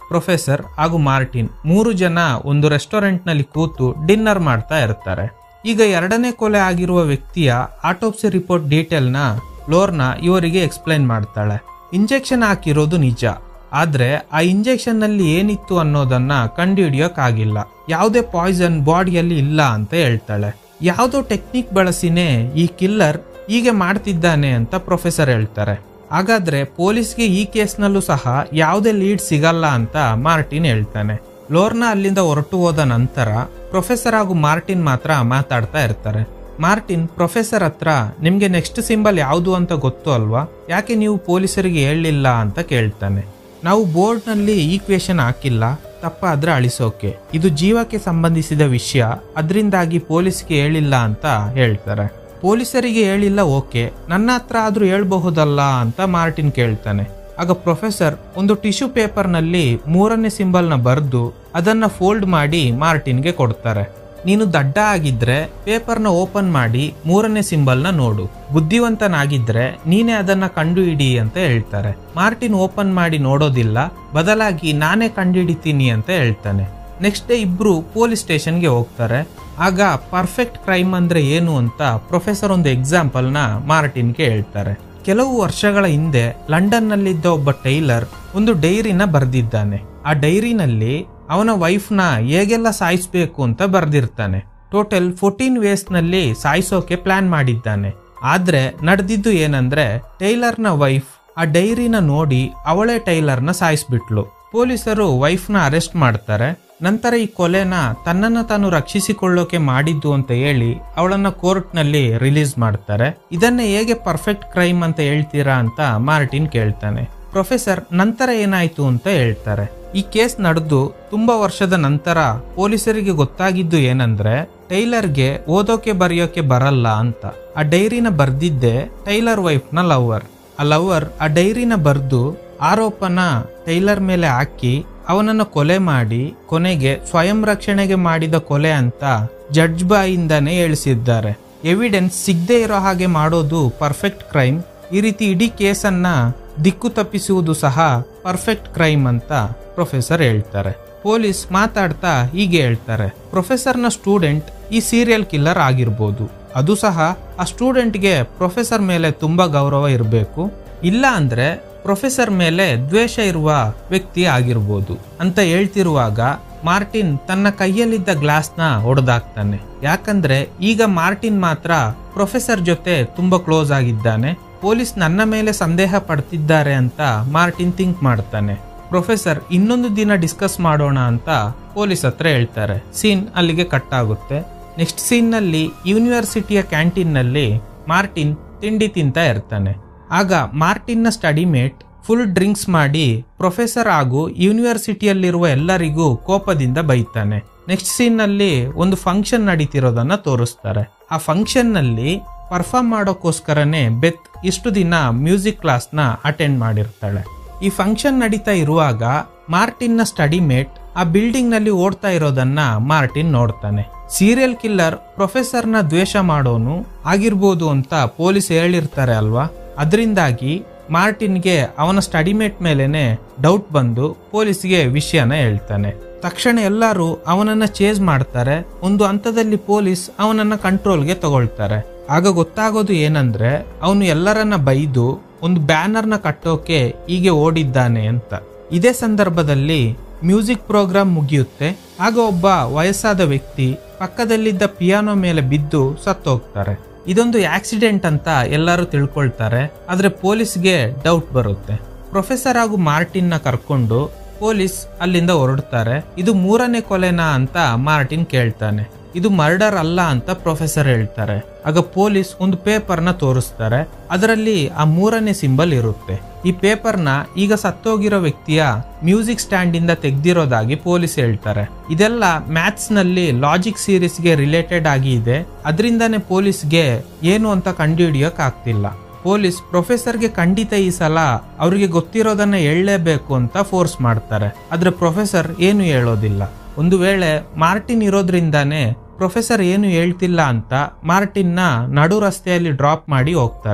ಪ್ರೊಫೆಸರ್ ಹಾಗೂ ಮಾರ್ಟಿನ್ ಮೂರು ಜನ ಒಂದು ರೆಸ್ಟೋರೆಂಟ್ನಲ್ಲಿ ಕೂತು ಡಿನ್ನರ್ ಮಾಡ್ತಾ ಇರ್ತಾರೆ ಈಗ ಎರಡನೇ ಕೊಲೆ ಆಗಿರುವ ವ್ಯಕ್ತಿಯ ಆಟೋಪ್ಸಿ ರಿಪೋರ್ಟ್ ಡೀಟೇಲ್ನ ಲೋರ್ನ ಇವರಿಗೆ ಎಕ್ಸ್ಪ್ಲೈನ್ ಮಾಡ್ತಾಳೆ ಇಂಜೆಕ್ಷನ್ ಹಾಕಿರೋದು ನಿಜ ಆದ್ರೆ ಆ ಇಂಜೆಕ್ಷನ್ ನಲ್ಲಿ ಏನಿತ್ತು ಅನ್ನೋದನ್ನ ಕಂಡುಹಿಡಿಯೋಕ್ಕಾಗಿಲ್ಲ ಯಾವುದೇ ಪಾಯ್ಸನ್ ಬಾಡಿಯಲ್ಲಿ ಇಲ್ಲ ಅಂತ ಹೇಳ್ತಾಳೆ ಯಾವುದೋ ಟೆಕ್ನಿಕ್ ಬಳಸಿನೇ ಈ ಕಿಲ್ಲರ್ ಹೀಗೆ ಮಾಡ್ತಿದ್ದಾನೆ ಅಂತ ಪ್ರೊಫೆಸರ್ ಹೇಳ್ತಾರೆ ಹಾಗಾದ್ರೆ ಪೊಲೀಸ್ಗೆ ಈ ಕೇಸ್ನಲ್ಲೂ ಸಹ ಯಾವುದೇ ಲೀಡ್ ಸಿಗಲ್ಲ ಅಂತ ಮಾರ್ಟಿನ್ ಹೇಳ್ತಾನೆ ಲೋರ್ನಾ ಅಲ್ಲಿಂದ ಹೊರಟು ಹೋದ ನಂತರ ಪ್ರೊಫೆಸರ್ ಹಾಗೂ ಮಾರ್ಟಿನ್ ಮಾತ್ರ ಮಾತಾಡ್ತಾ ಇರ್ತಾರೆ ಮಾರ್ಟಿನ್ ಪ್ರೊಫೆಸರ್ ಹತ್ರ ನಿಮ್ಗೆ ನೆಕ್ಸ್ಟ್ ಸಿಂಬಲ್ ಯಾವುದು ಅಂತ ಗೊತ್ತು ಅಲ್ವಾ ಯಾಕೆ ನೀವು ಪೊಲೀಸರಿಗೆ ಹೇಳಲಿಲ್ಲ ಅಂತ ಕೇಳ್ತಾನೆ ನಾವು ಬೋರ್ಡ್ನಲ್ಲಿ ಈಕ್ವೇಶನ್ ಹಾಕಿಲ್ಲ ತಪ್ಪಾದ್ರೆ ಅಳಿಸೋಕೆ ಇದು ಜೀವಕ್ಕೆ ಸಂಬಂಧಿಸಿದ ವಿಷಯ ಅದರಿಂದಾಗಿ ಪೊಲೀಸ್ಗೆ ಹೇಳಿಲ್ಲ ಅಂತ ಹೇಳ್ತಾರೆ ಪೊಲೀಸರಿಗೆ ಹೇಳಿಲ್ಲ ಓಕೆ ನನ್ನ ಹತ್ರ ಆದ್ರೂ ಹೇಳ್ಬಹುದಲ್ಲ ಅಂತ ಮಾರ್ಟಿನ್ ಕೇಳ್ತಾನೆ ಆಗ ಪ್ರೊಫೆಸರ್ ಒಂದು ಟಿಶ್ಯೂ ಪೇಪರ್ನಲ್ಲಿ ಮೂರನೇ ಸಿಂಬಲ್ನ ಬರೆದು ಅದನ್ನ ಫೋಲ್ಡ್ ಮಾಡಿ ಮಾರ್ಟಿನ್ಗೆ ಕೊಡ್ತಾರೆ ನೀನು ದಡ್ಡ ಆಗಿದ್ರೆ ಪೇಪರ್ನ ಓಪನ್ ಮಾಡಿ ಮೂರನೇ ಸಿಂಬಲ್ನ ನೋಡು ಬುದ್ಧಿವಂತನಾಗಿದ್ರೆ ನೀನೇ ಅದನ್ನ ಕಂಡುಹಿಡಿ ಅಂತ ಹೇಳ್ತಾರೆ ಮಾರ್ಟಿನ್ ಓಪನ್ ಮಾಡಿ ನೋಡೋದಿಲ್ಲ ಬದಲಾಗಿ ನಾನೇ ಕಂಡುಹಿಡಿತೀನಿ ಅಂತ ಹೇಳ್ತಾನೆ ನೆಕ್ಸ್ಟ್ ಡೇ ಇಬ್ರು ಪೊಲೀಸ್ ಸ್ಟೇಷನ್ಗೆ ಹೋಗ್ತಾರೆ ಆಗ ಪರ್ಫೆಕ್ಟ್ ಕ್ರೈಮ್ ಅಂದ್ರೆ ಏನು ಅಂತ ಪ್ರೊಫೆಸರ್ ಒಂದು ಎಕ್ಸಾಂಪಲ್ನ ಮಾರ್ಟಿನ್ಗೆ ಹೇಳ್ತಾರೆ ಕೆಲವು ವರ್ಷಗಳ ಹಿಂದೆ ಲಂಡನ್ನಲ್ಲಿದ್ದ ಒಬ್ಬ ಟೈಲರ್ ಒಂದು ಡೈರಿನ ಬರೆದಿದ್ದಾನೆ ಆ ಡೈರಿನಲ್ಲಿ ಅವನ ವೈಫ್ನ ಹೇಗೆಲ್ಲ ಸಾಯಿಸ್ಬೇಕು ಅಂತ ಬರೆದಿರ್ತಾನೆ ಟೋಟಲ್ ಫೋರ್ಟೀನ್ ವೇಸ್ನಲ್ಲಿ ಸಾಯಿಸೋಕೆ ಪ್ಲಾನ್ ಮಾಡಿದ್ದಾನೆ ಆದ್ರೆ ನಡೆದಿದ್ದು ಏನಂದ್ರೆ ಟೈಲರ್ನ ವೈಫ್ ಆ ಡೈರಿನ ನೋಡಿ ಅವಳೇ ಟೈಲರ್ನ ಸಾಯಿಸ್ಬಿಟ್ಲು ಪೊಲೀಸರು ವೈಫ್ನ ಅರೆಸ್ಟ್ ಮಾಡ್ತಾರೆ ನಂತರ ಈ ಕೊಲೆನ ತನ್ನನ್ನ ತಾನು ರಕ್ಷಿಸಿಕೊಳ್ಳೋಕೆ ಮಾಡಿದ್ದು ಅಂತ ಹೇಳಿ ಅವಳನ್ನ ಕೋರ್ಟ್ನಲ್ಲಿ ರಿಲೀಸ್ ಮಾಡ್ತಾರೆ ಇದನ್ನೇ ಹೇಗೆ ಪರ್ಫೆಕ್ಟ್ ಕ್ರೈಮ್ ಅಂತ ಹೇಳ್ತೀರಾ ಅಂತ ಮಾರ್ಟಿನ್ ಕೇಳ್ತಾನೆ ಪ್ರೊಫೆಸರ್ ನಂತರ ಏನಾಯ್ತು ಅಂತ ಹೇಳ್ತಾರೆ ಈ ಕೇಸ್ ನಡೆದು ತುಂಬಾ ವರ್ಷದ ನಂತರ ಪೊಲೀಸರಿಗೆ ಗೊತ್ತಾಗಿದ್ದು ಏನಂದ್ರೆ ಟೈಲರ್ಗೆ ಓದೋಕೆ ಬರೆಯೋಕೆ ಬರಲ್ಲ ಅಂತ ಆ ಡೈರಿನ ಬರ್ದಿದ್ದೆ ಟೈಲರ್ ವೈಫ್ನ ಲವರ್ ಆ ಲವರ್ ಆ ಡೈರಿನ ಬರ್ದು ಆರೋಪನ ಟೈಲರ್ ಮೇಲೆ ಹಾಕಿ ಅವನನ್ನು ಕೊಲೆ ಮಾಡಿ ಕೊನೆಗೆ ಸ್ವಯಂ ರಕ್ಷಣೆಗೆ ಮಾಡಿದ ಕೊಲೆ ಅಂತ ಜಡ್ಜ್ ಬಾಯಿಂದಾನೇ ಹೇಳಿಸಿದ್ದಾರೆ ಎವಿಡೆನ್ಸ್ ಸಿಗದೆ ಇರೋ ಹಾಗೆ ಮಾಡೋದು ಪರ್ಫೆಕ್ಟ್ ಕ್ರೈಮ್ ಈ ರೀತಿ ಇಡೀ ಕೇಸನ್ನ ದಿಕ್ಕು ತಪ್ಪಿಸುವುದು ಸಹ ಪರ್ಫೆಕ್ಟ್ ಕ್ರೈಮ್ ಅಂತ ಪ್ರೊಫೆಸರ್ ಹೇಳ್ತಾರೆ ಪೊಲೀಸ್ ಮಾತಾಡ್ತಾ ಹೀಗೆ ಹೇಳ್ತಾರೆ ಪ್ರೊಫೆಸರ್ನ ಸ್ಟೂಡೆಂಟ್ ಈ ಸೀರಿಯಲ್ ಕಿಲ್ಲರ್ ಆಗಿರ್ಬೋದು ಅದು ಸಹ ಆ ಸ್ಟೂಡೆಂಟ್ಗೆ ಪ್ರೊಫೆಸರ್ ಮೇಲೆ ತುಂಬಾ ಗೌರವ ಇರಬೇಕು ಇಲ್ಲ ಅಂದ್ರೆ ಪ್ರೊಫೆಸರ್ ಮೇಲೆ ದ್ವೇಷ ಇರುವ ವ್ಯಕ್ತಿ ಆಗಿರ್ಬೋದು ಅಂತ ಹೇಳ್ತಿರುವಾಗ ಮಾರ್ಟಿನ್ ತನ್ನ ಕೈಯಲ್ಲಿದ್ದ ಗ್ಲಾಸ್ನ ಹೊಡೆದಾಕ್ತಾನೆ ಯಾಕಂದ್ರೆ ಈಗ ಮಾರ್ಟಿನ್ ಮಾತ್ರ ಪ್ರೊಫೆಸರ್ ಜೊತೆ ತುಂಬಾ ಕ್ಲೋಸ್ ಆಗಿದ್ದಾನೆ ಪೊಲೀಸ್ ನನ್ನ ಮೇಲೆ ಸಂದೇಹ ಪಡ್ತಿದ್ದಾರೆ ಅಂತ ಮಾರ್ಟಿನ್ ಥಿಂಕ್ ಮಾಡ್ತಾನೆ ಪ್ರೊಫೆಸರ್ ಇನ್ನೊಂದು ದಿನ ಡಿಸ್ಕಸ್ ಮಾಡೋಣ ಅಂತ ಪೊಲೀಸ್ ಹತ್ರ ಹೇಳ್ತಾರೆ ಸೀನ್ ಅಲ್ಲಿಗೆ ಕಟ್ ಆಗುತ್ತೆ ನೆಕ್ಸ್ಟ್ ಸೀನ್ ನಲ್ಲಿ ಯೂನಿವರ್ಸಿಟಿಯ ಕ್ಯಾಂಟೀನ್ ನಲ್ಲಿ ಮಾರ್ಟಿನ್ ತಿಂಡಿ ತಿಂತಾ ಇರ್ತಾನೆ ಆಗ ಮಾರ್ಟಿನ್ನ ಸ್ಟಡಿ ಮೇಟ್ ಫುಲ್ ಡ್ರಿಂಕ್ಸ್ ಮಾಡಿ ಪ್ರೊಫೆಸರ್ ಹಾಗೂ ಯೂನಿವರ್ಸಿಟಿಯಲ್ಲಿರುವ ಎಲ್ಲರಿಗೂ ಕೋಪದಿಂದ ಬೈತಾನೆ ನೆಕ್ಸ್ಟ್ ಸೀನ್ ನಲ್ಲಿ ಒಂದು ಫಂಕ್ಷನ್ ನಡೀತಿರೋದನ್ನ ತೋರಿಸ್ತಾರೆ ಆ ಫಂಕ್ಷನ್ ನಲ್ಲಿ ಪರ್ಫಾರ್ಮ್ ಮಾಡೋಕ್ಕೋಸ್ಕರನೇ ಬೆತ್ ಇಷ್ಟು ದಿನ ಮ್ಯೂಸಿಕ್ ಕ್ಲಾಸ್ನ ಅಟೆಂಡ್ ಮಾಡಿರ್ತಾಳೆ ಈ ಫಂಕ್ಷನ್ ನಡೀತಾ ಇರುವಾಗ ಮಾರ್ಟಿನ್ನ ಸ್ಟಡಿ ಮೇಟ್ ಆ ಬಿಲ್ಡಿಂಗ್ ನಲ್ಲಿ ಓಡ್ತಾ ಇರೋದನ್ನ ಮಾರ್ಟಿನ್ ನೋಡ್ತಾನೆ ಸೀರಿಯಲ್ ಕಿಲ್ಲರ್ ಪ್ರೊಫೆಸರ್ನ ದ್ವೇಷ ಮಾಡೋನು ಆಗಿರ್ಬೋದು ಅಂತ ಪೊಲೀಸ್ ಹೇಳಿರ್ತಾರೆ ಅಲ್ವಾ ಅದರಿಂದಾಗಿ ಮಾರ್ಟಿನ್ಗೆ ಅವನ ಸ್ಟಡಿಮೇಟ್ ಮೇಲೇನೆ ಡೌಟ್ ಬಂದು ಪೊಲೀಸ್ಗೆ ವಿಷಯನ ಹೇಳ್ತಾನೆ ತಕ್ಷಣ ಎಲ್ಲರೂ ಅವನನ್ನ ಚೇಸ್ ಮಾಡ್ತಾರೆ ಒಂದು ಹಂತದಲ್ಲಿ ಪೊಲೀಸ್ ಅವನನ್ನ ಕಂಟ್ರೋಲ್ಗೆ ತಗೊಳ್ತಾರೆ ಆಗ ಗೊತ್ತಾಗೋದು ಏನಂದ್ರೆ ಅವನು ಎಲ್ಲರನ್ನ ಬೈದು ಒಂದು ಬ್ಯಾನರ್ನ ಕಟ್ಟೋಕೆ ಹೀಗೆ ಓಡಿದ್ದಾನೆ ಅಂತ ಇದೇ ಸಂದರ್ಭದಲ್ಲಿ ಮ್ಯೂಸಿಕ್ ಪ್ರೋಗ್ರಾಮ್ ಮುಗಿಯುತ್ತೆ ಆಗ ಒಬ್ಬ ವಯಸ್ಸಾದ ವ್ಯಕ್ತಿ ಪಕ್ಕದಲ್ಲಿದ್ದ ಪಿಯಾನೋ ಮೇಲೆ ಬಿದ್ದು ಸತ್ತೋಗ್ತಾರೆ ಇದೊಂದು ಆಕ್ಸಿಡೆಂಟ್ ಅಂತ ಎಲ್ಲರೂ ತಿಳ್ಕೊಳ್ತಾರೆ ಆದ್ರೆ ಪೊಲೀಸ್ಗೆ ಡೌಟ್ ಬರುತ್ತೆ ಪ್ರೊಫೆಸರ್ ಹಾಗೂ ಮಾರ್ಟಿನ್ ನ ಕರ್ಕೊಂಡು ಪೊಲೀಸ್ ಅಲ್ಲಿಂದ ಹೊರಡ್ತಾರೆ ಇದು ಮೂರನೇ ಕೊಲೆನಾ ಅಂತ ಮಾರ್ಟಿನ್ ಕೇಳ್ತಾನೆ ಇದು ಮರ್ಡರ್ ಅಲ್ಲ ಅಂತ ಪ್ರೊಫೆಸರ್ ಹೇಳ್ತಾರೆ ಆಗ ಪೊಲೀಸ್ ಒಂದು ಪೇಪರ್ನ ತೋರಿಸ್ತಾರೆ ಅದರಲ್ಲಿ ಆ ಮೂರನೇ ಸಿಂಬಲ್ ಇರುತ್ತೆ ಈ ಪೇಪರ್ನ ಈಗ ಸತ್ತೋಗಿರೋ ವ್ಯಕ್ತಿಯ ಮ್ಯೂಸಿಕ್ ಸ್ಟ್ಯಾಂಡ್ ಇಂದ ತೆಗ್ದಿರೋದಾಗಿ ಪೊಲೀಸ್ ಹೇಳ್ತಾರೆ ಇದೆಲ್ಲ ಮ್ಯಾಥ್ಸ್ ನಲ್ಲಿ ಲಾಜಿಕ್ ಸೀರೀಸ್ಗೆ ರಿಲೇಟೆಡ್ ಆಗಿ ಇದೆ ಅದರಿಂದಾನೇ ಪೊಲೀಸ್ಗೆ ಏನು ಅಂತ ಕಂಡುಹಿಡಿಯೋಕ್ ಆಗ್ತಿಲ್ಲ ಪೊಲೀಸ್ ಪ್ರೊಫೆಸರ್ಗೆ ಖಂಡಿತ ಈ ಸಲ ಅವರಿಗೆ ಗೊತ್ತಿರೋದನ್ನ ಹೇಳಲೇಬೇಕು ಅಂತ ಫೋರ್ಸ್ ಮಾಡ್ತಾರೆ ಆದ್ರೆ ಪ್ರೊಫೆಸರ್ ಏನು ಹೇಳೋದಿಲ್ಲ ಒಂದು ವೇಳೆ ಮಾರ್ಟಿನ್ ಇರೋದ್ರಿಂದಾನೇ ಪ್ರೊಫೆಸರ್ ಏನು ಹೇಳ್ತಿಲ್ಲ ಅಂತ ಮಾರ್ಟಿನ್ನ ನಡು ರಸ್ತೆಯಲ್ಲಿ ಡ್ರಾಪ್ ಮಾಡಿ ಹೋಗ್ತಾರೆ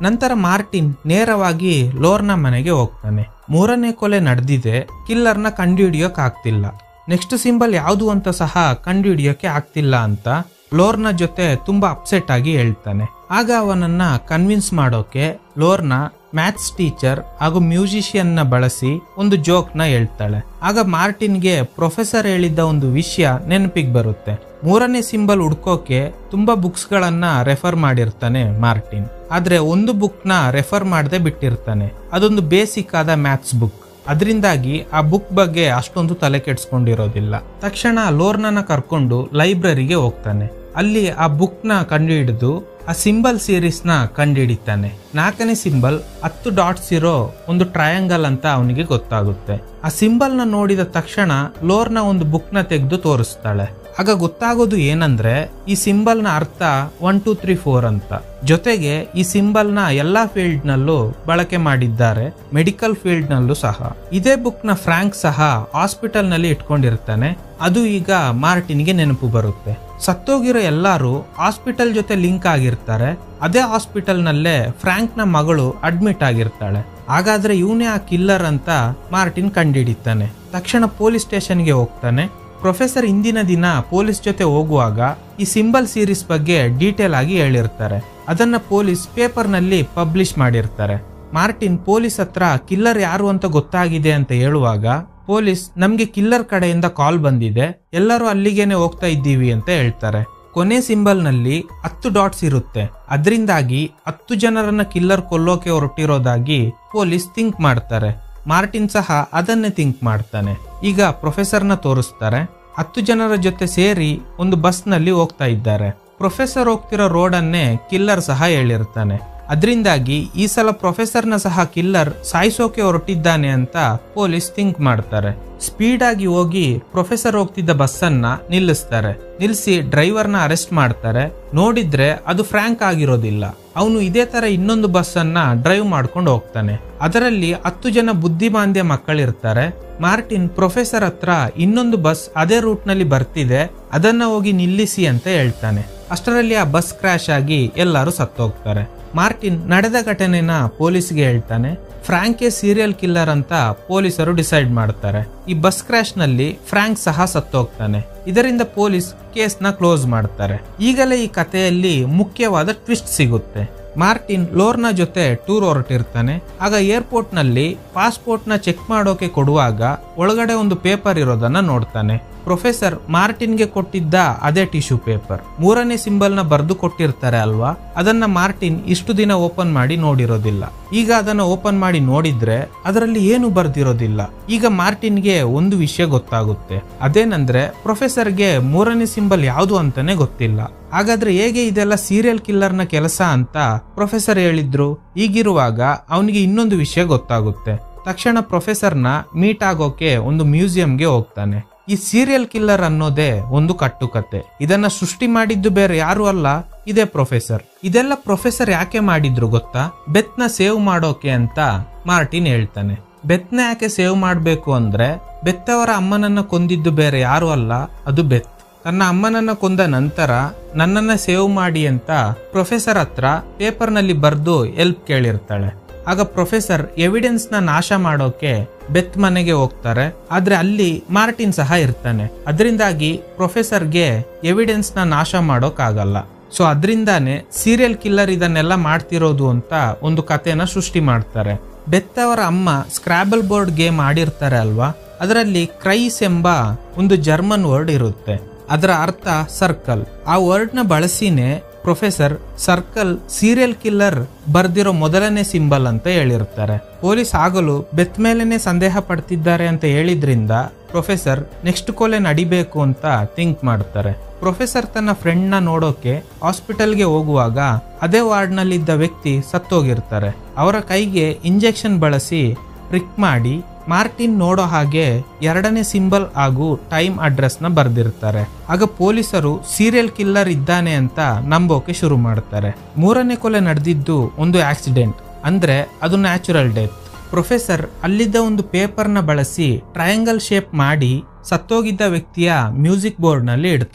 ನಂತರ ಮಾರ್ಟಿನ್ ನೇರವಾಗಿ ಲೋರ್ನ ಮನೆಗೆ ಹೋಗ್ತಾನೆ ಮೂರನೇ ಕೊಲೆ ನಡೆದಿದೆ ಕಿಲ್ಲರ್ನ ಕಂಡುಹಿಡಿಯೋಕ್ ಆಗ್ತಿಲ್ಲ ನೆಕ್ಸ್ಟ್ ಸಿಂಬಲ್ ಯಾವುದು ಅಂತ ಸಹ ಕಂಡುಹಿಡಿಯೋಕೆ ಆಗ್ತಿಲ್ಲ ಅಂತ ಲೋರ್ನ ಜೊತೆ ತುಂಬಾ ಅಪ್ಸೆಟ್ ಆಗಿ ಹೇಳ್ತಾನೆ ಆಗ ಅವನನ್ನ ಕನ್ವಿನ್ಸ್ ಮಾಡೋಕೆ ಲೋರ್ನ ಮ್ಯಾಥ್ಸ್ ಟೀಚರ್ ಹಾಗೂ ಮ್ಯೂಸಿಷಿಯನ್ ನ ಬಳಸಿ ಒಂದು ಜೋಕ್ ನ ಹೇಳ್ತಾಳೆ ಆಗ ಮಾರ್ಟಿನ್ಗೆ ಪ್ರೊಫೆಸರ್ ಹೇಳಿದ್ದ ಒಂದು ವಿಷಯ ನೆನಪಿಗೆ ಬರುತ್ತೆ ಮೂರನೇ ಸಿಂಬಲ್ ಹುಡ್ಕೋಕೆ ತುಂಬಾ ಬುಕ್ಸ್ ಗಳನ್ನ ರೆಫರ್ ಮಾಡಿರ್ತಾನೆ ಮಾರ್ಟಿನ್ ಆದ್ರೆ ಒಂದು ಬುಕ್ ನ ರೆಫರ್ ಮಾಡದೆ ಬಿಟ್ಟಿರ್ತಾನೆ ಅದೊಂದು ಬೇಸಿಕ್ ಆದ ಮ್ಯಾಥ್ಸ್ ಬುಕ್ ಅದರಿಂದಾಗಿ ಆ ಬುಕ್ ಬಗ್ಗೆ ಅಷ್ಟೊಂದು ತಲೆ ಕೆಡ್ಸ್ಕೊಂಡಿರೋದಿಲ್ಲ ತಕ್ಷಣ ಲೋರ್ನನ ಕರ್ಕೊಂಡು ಲೈಬ್ರರಿಗೆ ಹೋಗ್ತಾನೆ ಅಲ್ಲಿ ಆ ಬುಕ್ ನ ಕಂಡುಹಿಡಿದು ಆ ಸಿಂಬಲ್ ಸೀರೀಸ್ ನ ಕಂಡುಹಿಡಿತಾನೆ ನಾಲ್ಕನೇ ಸಿಂಬಲ್ ಹತ್ತು ಡಾಟ್ಸ್ ಇರೋ ಒಂದು ಟ್ರಯಾಂಗಲ್ ಅಂತ ಅವನಿಗೆ ಗೊತ್ತಾಗುತ್ತೆ ಆ ಸಿಂಬಲ್ ನ ನೋಡಿದ ತಕ್ಷಣ ಲೋರ್ನ ಒಂದು ಬುಕ್ ನ ತೆಗೆದು ತೋರಿಸ್ತಾಳೆ ಆಗ ಗೊತ್ತಾಗೋದು ಏನಂದ್ರೆ ಈ ಸಿಂಬಲ್ ನ ಅರ್ಥ ಒನ್ ಟೂ ತ್ರೀ ಫೋರ್ ಅಂತ ಜೊತೆಗೆ ಈ ಸಿಂಬಲ್ ನ ಎಲ್ಲಾ ಫೀಲ್ಡ್ ನಲ್ಲೂ ಬಳಕೆ ಮಾಡಿದ್ದಾರೆ ಮೆಡಿಕಲ್ ಫೀಲ್ಡ್ ನಲ್ಲೂ ಸಹ ಇದೇ ಬುಕ್ ನ ಫ್ರಾಂಕ್ ಸಹ ಹಾಸ್ಪಿಟಲ್ ನಲ್ಲಿ ಇಟ್ಕೊಂಡಿರ್ತಾನೆ ಅದು ಈಗ ಮಾರ್ಟಿನ್ಗೆ ನೆನಪು ಬರುತ್ತೆ ಸತ್ತೋಗಿರೋ ಎಲ್ಲರೂ ಹಾಸ್ಪಿಟಲ್ ಜೊತೆ ಲಿಂಕ್ ಆಗಿರ್ತಾರೆ ಅದೇ ಹಾಸ್ಪಿಟಲ್ ನಲ್ಲೇ ಫ್ರಾಂಕ್ ನ ಮಗಳು ಅಡ್ಮಿಟ್ ಆಗಿರ್ತಾಳೆ ಹಾಗಾದ್ರೆ ಇವನೇ ಆ ಕಿಲ್ಲರ್ ಅಂತ ಮಾರ್ಟಿನ್ ಕಂಡಿಡಿತಾನೆ ತಕ್ಷಣ ಪೊಲೀಸ್ ಸ್ಟೇಷನ್ಗೆ ಹೋಗ್ತಾನೆ ಪ್ರೊಫೆಸರ್ ಇಂದಿನ ದಿನ ಪೊಲೀಸ್ ಜೊತೆ ಹೋಗುವಾಗ ಈ ಸಿಂಬಲ್ ಸೀರೀಸ್ ಬಗ್ಗೆ ಡೀಟೇಲ್ ಆಗಿ ಹೇಳಿರ್ತಾರೆ ಅದನ್ನ ಪೊಲೀಸ್ ಪೇಪರ್ ನಲ್ಲಿ ಪಬ್ಲಿಷ್ ಮಾಡಿರ್ತಾರೆ ಮಾರ್ಟಿನ್ ಪೊಲೀಸ್ ಹತ್ರ ಕಿಲ್ಲರ್ ಯಾರು ಅಂತ ಗೊತ್ತಾಗಿದೆ ಅಂತ ಹೇಳುವಾಗ ಪೊಲೀಸ್ ನಮ್ಗೆ ಕಿಲ್ಲರ್ ಕಡೆಯಿಂದ ಕಾಲ್ ಬಂದಿದೆ ಎಲ್ಲರೂ ಅಲ್ಲಿಗೇನೆ ಹೋಗ್ತಾ ಇದ್ದೀವಿ ಅಂತ ಹೇಳ್ತಾರೆ ಕೊನೆ ಸಿಂಬಲ್ ನಲ್ಲಿ ಹತ್ತು ಡಾಟ್ಸ್ ಇರುತ್ತೆ ಅದರಿಂದಾಗಿ ಹತ್ತು ಜನರನ್ನ ಕಿಲ್ಲರ್ ಕೊಲ್ಲೋಕೆ ಹೊರಟಿರೋದಾಗಿ ಪೊಲೀಸ್ ಥಿಂಕ್ ಮಾಡ್ತಾರೆ ಮಾರ್ಟಿನ್ ಸಹ ಅದನ್ನೇ ಥಿಂಕ್ ಮಾಡ್ತಾನೆ ಈಗ ಪ್ರೊಫೆಸರ್ನ ತೋರಿಸ್ತಾರೆ ಹತ್ತು ಜನರ ಜೊತೆ ಸೇರಿ ಒಂದು ಬಸ್ ನಲ್ಲಿ ಹೋಗ್ತಾ ಇದ್ದಾರೆ ಪ್ರೊಫೆಸರ್ ಹೋಗ್ತಿರೋ ರೋಡನ್ನೇ ಕಿಲ್ಲರ್ ಸಹ ಹೇಳಿರ್ತಾನೆ ಅದರಿಂದಾಗಿ ಈ ಸಲ ಪ್ರೊಫೆಸರ್ನ ಸಹ ಕಿಲ್ಲರ್ ಸಾಯಿಸೋಕೆ ಹೊರಟಿದ್ದಾನೆ ಅಂತ ಪೊಲೀಸ್ ಥಿಂಕ್ ಮಾಡ್ತಾರೆ ಸ್ಪೀಡ್ ಆಗಿ ಹೋಗಿ ಪ್ರೊಫೆಸರ್ ಹೋಗ್ತಿದ್ದ ಬಸ್ಸನ್ನ ನಿಲ್ಲಿಸ್ತಾರೆ ನಿಲ್ಲಿಸಿ ಡ್ರೈವರ್ನ ಅರೆಸ್ಟ್ ಮಾಡ್ತಾರೆ ನೋಡಿದ್ರೆ ಅದು ಫ್ರಾಂಕ್ ಆಗಿರೋದಿಲ್ಲ ಅವನು ಇದೇ ತರ ಇನ್ನೊಂದು ಬಸ್ಸನ್ನ ಡ್ರೈವ್ ಮಾಡ್ಕೊಂಡು ಹೋಗ್ತಾನೆ ಅದರಲ್ಲಿ ಹತ್ತು ಜನ ಬುದ್ಧಿಮಾಂದ್ಯ ಮಕ್ಕಳಿರ್ತಾರೆ ಮಾರ್ಟಿನ್ ಪ್ರೊಫೆಸರ್ ಹತ್ರ ಇನ್ನೊಂದು ಬಸ್ ಅದೇ ರೂಟ್ ನಲ್ಲಿ ಬರ್ತಿದೆ ಅದನ್ನ ಹೋಗಿ ನಿಲ್ಲಿಸಿ ಅಂತ ಹೇಳ್ತಾನೆ ಅಷ್ಟರಲ್ಲಿ ಆ ಬಸ್ ಕ್ರಾಶ್ ಆಗಿ ಎಲ್ಲರೂ ಸತ್ತೋಗ್ತಾರೆ ಮಾರ್ಟಿನ್ ನಡೆದ ಘಟನೆನ ಪೊಲೀಸ್ಗೆ ಹೇಳ್ತಾನೆ ಫ್ರಾಂಕೆ ಸೀರಿಯಲ್ ಕಿಲ್ಲರ್ ಅಂತ ಪೊಲೀಸರು ಡಿಸೈಡ್ ಮಾಡ್ತಾರೆ ಈ ಬಸ್ ಕ್ರಾಶ್ ನಲ್ಲಿ ಫ್ರಾಂಕ್ ಸಹ ಸತ್ತೋಗ್ತಾನೆ ಇದರಿಂದ ಪೊಲೀಸ್ ಕೇಸ್ ನ ಕ್ಲೋಸ್ ಮಾಡ್ತಾರೆ ಈಗಲೇ ಈ ಕಥೆಯಲ್ಲಿ ಮುಖ್ಯವಾದ ಟ್ವಿಸ್ಟ್ ಸಿಗುತ್ತೆ ಮಾರ್ಟಿನ್ ಲೋರ್ನ ಜೊತೆ ಟೂರ್ ಹೊರಟಿರ್ತಾನೆ ಆಗ ಏರ್ಪೋರ್ಟ್ ನಲ್ಲಿ ಪಾಸ್ಪೋರ್ಟ್ ನ ಚೆಕ್ ಮಾಡೋಕೆ ಕೊಡುವಾಗ ಒಳಗಡೆ ಒಂದು ಪೇಪರ್ ಇರೋದನ್ನ ನೋಡ್ತಾನೆ ಪ್ರೊಫೆಸರ್ ಮಾರ್ಟಿನ್ಗೆ ಕೊಟ್ಟಿದ್ದ ಅದೇ ಟಿಶ್ಯೂ ಪೇಪರ್ ಮೂರನೇ ಸಿಂಬಲ್ ನ ಬರೆದು ಕೊಟ್ಟಿರ್ತಾರೆ ಅಲ್ವಾ ಅದನ್ನ ಮಾರ್ಟಿನ್ ಇಷ್ಟು ದಿನ ಓಪನ್ ಮಾಡಿ ನೋಡಿರೋದಿಲ್ಲ ಈಗ ಅದನ್ನ ಓಪನ್ ಮಾಡಿ ನೋಡಿದ್ರೆ ಅದರಲ್ಲಿ ಏನು ಬರ್ದಿರೋದಿಲ್ಲ ಈಗ ಮಾರ್ಟಿನ್ಗೆ ಒಂದು ವಿಷಯ ಗೊತ್ತಾಗುತ್ತೆ ಅದೇನಂದ್ರೆ ಪ್ರೊಫೆಸರ್ಗೆ ಮೂರನೇ ಸಿಂಬಲ್ ಯಾವುದು ಅಂತಾನೆ ಗೊತ್ತಿಲ್ಲ ಹಾಗಾದ್ರೆ ಹೇಗೆ ಇದೆಲ್ಲ ಸೀರಿಯಲ್ ಕಿಲ್ಲರ್ನ ಕೆಲಸ ಅಂತ ಪ್ರೊಫೆಸರ್ ಹೇಳಿದ್ರು ಈಗಿರುವಾಗ ಅವನಿಗೆ ಇನ್ನೊಂದು ವಿಷಯ ಗೊತ್ತಾಗುತ್ತೆ ತಕ್ಷಣ ಪ್ರೊಫೆಸರ್ನ ಮೀಟ್ ಆಗೋಕೆ ಒಂದು ಮ್ಯೂಸಿಯಂಗೆ ಹೋಗ್ತಾನೆ ಈ ಸೀರಿಯಲ್ ಕಿಲ್ಲರ್ ಅನ್ನೋದೇ ಒಂದು ಕಟ್ಟುಕತೆ ಇದನ್ನ ಸೃಷ್ಟಿ ಮಾಡಿದ್ದು ಬೇರೆ ಯಾರು ಅಲ್ಲ ಇದೇ ಪ್ರೊಫೆಸರ್ ಇದೆಲ್ಲ ಪ್ರೊಫೆಸರ್ ಯಾಕೆ ಮಾಡಿದ್ರು ಗೊತ್ತಾ ಬೆತ್ನ ಸೇವ್ ಮಾಡೋಕೆ ಅಂತ ಮಾರ್ಟಿನ್ ಹೇಳ್ತಾನೆ ಬೆತ್ನ ಯಾಕೆ ಸೇವ್ ಮಾಡಬೇಕು ಅಂದ್ರೆ ಬೆತ್ತವರ ಅಮ್ಮನನ್ನ ಕೊಂದಿದ್ದು ಬೇರೆ ಯಾರು ಅಲ್ಲ ಅದು ಬೆತ್ ತನ್ನ ಅಮ್ಮನನ್ನ ಕೊಂದ ನಂತರ ನನ್ನನ್ನ ಸೇವ್ ಮಾಡಿ ಅಂತ ಪ್ರೊಫೆಸರ್ ಹತ್ರ ಪೇಪರ್ನಲ್ಲಿ ಬರೆದು ಎಲ್ಪ್ ಕೇಳಿರ್ತಾಳೆ ಆಗ ಪ್ರೊಫೆಸರ್ ಎವಿಡೆನ್ಸ್ ನ ನಾಶ ಮಾಡೋಕೆ ಬೆತ್ ಮನೆಗೆ ಹೋಗ್ತಾರೆ ಆದ್ರೆ ಅಲ್ಲಿ ಮಾರ್ಟಿನ್ ಸಹ ಇರ್ತಾನೆ ಅದರಿಂದಾಗಿ ಪ್ರೊಫೆಸರ್ಗೆ ಎವಿಡೆನ್ಸ್ ನ ನಾಶ ಮಾಡೋಕ್ ಆಗಲ್ಲ ಸೊ ಅದರಿಂದಾನೆ ಸೀರಿಯಲ್ ಕಿಲ್ಲರ್ ಇದನ್ನೆಲ್ಲ ಮಾಡ್ತಿರೋದು ಅಂತ ಒಂದು ಕಥೆನ ಸೃಷ್ಟಿ ಮಾಡ್ತಾರೆ ಬೆತ್ ಅವರ ಅಮ್ಮ ಸ್ಕ್ರಾಬಲ್ ಬೋರ್ಡ್ ಗೇಮ್ ಆಡಿರ್ತಾರೆ ಅಲ್ವಾ ಅದರಲ್ಲಿ ಕ್ರೈಸ್ ಎಂಬ ಒಂದು ಜರ್ಮನ್ ವರ್ಡ್ ಇರುತ್ತೆ ಅದರ ಅರ್ಥ ಸರ್ಕಲ್ ಆ ವರ್ಡ್ ನ ಬಳಸಿನೇ ಪ್ರೊಫೆಸರ್ ಸರ್ಕಲ್ ಸೀರಿಯಲ್ ಕಿಲ್ಲರ್ ಬರ್ದಿರೋ ಮೊದಲನೇ ಸಿಂಬಲ್ ಅಂತ ಹೇಳಿರ್ತಾರೆ ಪೊಲೀಸ್ ಆಗಲು ಬೆತ್ ಮೇಲೆನೆ ಸಂದೇಹ ಪಡ್ತಿದ್ದಾರೆ ಅಂತ ಹೇಳಿದ್ರಿಂದ ಪ್ರೊಫೆಸರ್ ನೆಕ್ಸ್ಟ್ ಕೊಲೆ ನಡಿಬೇಕು ಅಂತ ಥಿಂಕ್ ಮಾಡ್ತಾರೆ ಪ್ರೊಫೆಸರ್ ತನ್ನ ಫ್ರೆಂಡ್ ನ ನೋಡೋಕೆ ಹಾಸ್ಪಿಟಲ್ಗೆ ಹೋಗುವಾಗ ಅದೇ ವಾರ್ಡ್ ನಲ್ಲಿದ್ದ ವ್ಯಕ್ತಿ ಸತ್ತೋಗಿರ್ತಾರೆ ಅವರ ಕೈಗೆ ಇಂಜೆಕ್ಷನ್ ಬಳಸಿ ಪ್ರಿಕ್ ಮಾಡಿ ಮಾರ್ಟಿನ್ ನೋಡೋ ಹಾಗೆ ಎರಡನೇ ಸಿಂಬಲ್ ಹಾಗೂ ಟೈಮ್ ಅಡ್ರೆಸ್ ನ ಬರ್ದಿರ್ತಾರೆ ಆಗ ಪೊಲೀಸರು ಸೀರಿಯಲ್ ಕಿಲ್ಲರ್ ಇದ್ದಾನೆ ಅಂತ ನಂಬೋಕೆ ಶುರು ಮಾಡ್ತಾರೆ ಮೂರನೇ ಕೊಲೆ ನಡೆದಿದ್ದು ಒಂದು ಆಕ್ಸಿಡೆಂಟ್ ಅಂದ್ರೆ ಅದು ನ್ಯಾಚುರಲ್ ಡೆತ್ ಪ್ರೊಫೆಸರ್ ಅಲ್ಲಿದ್ದ ಒಂದು ಪೇಪರ್ನ ಬಳಸಿ ಟ್ರಯಾಂಗಲ್ ಶೇಪ್ ಮಾಡಿ ಸತ್ತೋಗಿದ್ದ ವ್ಯಕ್ತಿಯ ಮ್ಯೂಸಿಕ್ ಬೋರ್ಡ್ ನಲ್ಲಿ ಇಡ್ತಾರೆ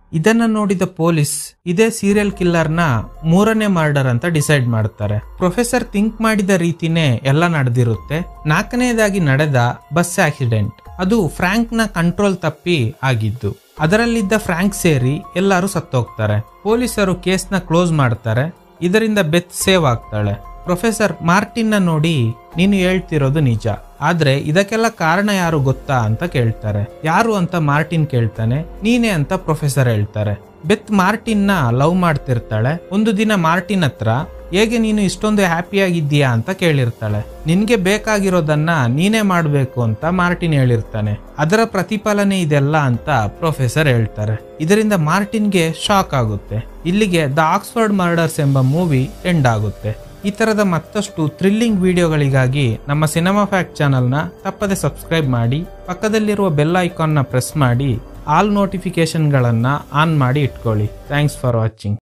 ಇದನ್ನ ನೋಡಿದ ಪೊಲೀಸ್ ಇದೇ ಸೀರಿಯಲ್ ಕಿಲ್ಲರ್ನ ಮೂರನೇ ಮರ್ಡರ್ ಅಂತ ಡಿಸೈಡ್ ಮಾಡ್ತಾರೆ ಪ್ರೊಫೆಸರ್ ಥಿಂಕ್ ಮಾಡಿದ ರೀತಿನೇ ಎಲ್ಲ ನಡೆದಿರುತ್ತೆ ನಾಲ್ಕನೇದಾಗಿ ನಡೆದ ಬಸ್ ಆಕ್ಸಿಡೆಂಟ್ ಅದು ಫ್ರಾಂಕ್ ನ ಕಂಟ್ರೋಲ್ ತಪ್ಪಿ ಆಗಿದ್ದು ಅದರಲ್ಲಿದ್ದ ಫ್ರಾಂಕ್ ಸೇರಿ ಎಲ್ಲರೂ ಸತ್ತೋಗ್ತಾರೆ ಪೊಲೀಸರು ಕೇಸ್ನ ಕ್ಲೋಸ್ ಮಾಡ್ತಾರೆ ಇದರಿಂದ ಬೆತ್ ಸೇವ್ ಆಗ್ತಾಳೆ ಪ್ರೊಫೆಸರ್ ಮಾರ್ಟಿನ್ ನ ನೋಡಿ ನೀನು ಹೇಳ್ತಿರೋದು ನಿಜ ಆದ್ರೆ ಇದಕ್ಕೆಲ್ಲ ಕಾರಣ ಯಾರು ಗೊತ್ತಾ ಅಂತ ಕೇಳ್ತಾರೆ ಯಾರು ಅಂತ ಮಾರ್ಟಿನ್ ಕೇಳ್ತಾನೆ ನೀನೇ ಅಂತ ಪ್ರೊಫೆಸರ್ ಹೇಳ್ತಾರೆ ಬೆತ್ ಮಾರ್ಟಿನ್ ನ ಲವ್ ಮಾಡ್ತಿರ್ತಾಳೆ ಒಂದು ದಿನ ಮಾರ್ಟಿನ್ ಹತ್ರ ಹೇಗೆ ನೀನು ಇಷ್ಟೊಂದು ಹ್ಯಾಪಿಯಾಗಿದ್ದೀಯಾ ಅಂತ ಕೇಳಿರ್ತಾಳೆ ನಿನ್ಗೆ ಬೇಕಾಗಿರೋದನ್ನ ನೀನೇ ಮಾಡ್ಬೇಕು ಅಂತ ಮಾರ್ಟಿನ್ ಹೇಳಿರ್ತಾನೆ ಅದರ ಪ್ರತಿಫಲನೆ ಇದೆಲ್ಲ ಅಂತ ಪ್ರೊಫೆಸರ್ ಹೇಳ್ತಾರೆ ಇದರಿಂದ ಮಾರ್ಟಿನ್ಗೆ ಶಾಕ್ ಆಗುತ್ತೆ ಇಲ್ಲಿಗೆ ದ ಆಕ್ಸ್ಫರ್ಡ್ ಮರ್ಡರ್ಸ್ ಎಂಬ ಮೂವಿ ಎಂಡ್ ಆಗುತ್ತೆ ಈ ತರದ ಮತ್ತಷ್ಟು ಥ್ರಿಲ್ಲಿಂಗ್ ವಿಡಿಯೋಗಳಿಗಾಗಿ ನಮ್ಮ ಸಿನಿಮಾ ಫ್ಯಾಕ್ಟ್ ಚಾನಲ್ನ ತಪ್ಪದೆ ಸಬ್ಸ್ಕ್ರೈಬ್ ಮಾಡಿ ಪಕ್ಕದಲ್ಲಿರುವ ಬೆಲ್ ಐಕಾನ್ನ ಪ್ರೆಸ್ ಮಾಡಿ ಆಲ್ ನೋಟಿಫಿಕೇಶನ್ಗಳನ್ನು ಆನ್ ಮಾಡಿ ಇಟ್ಕೊಳ್ಳಿ ಥ್ಯಾಂಕ್ಸ್ ಫಾರ್ ವಾಚಿಂಗ್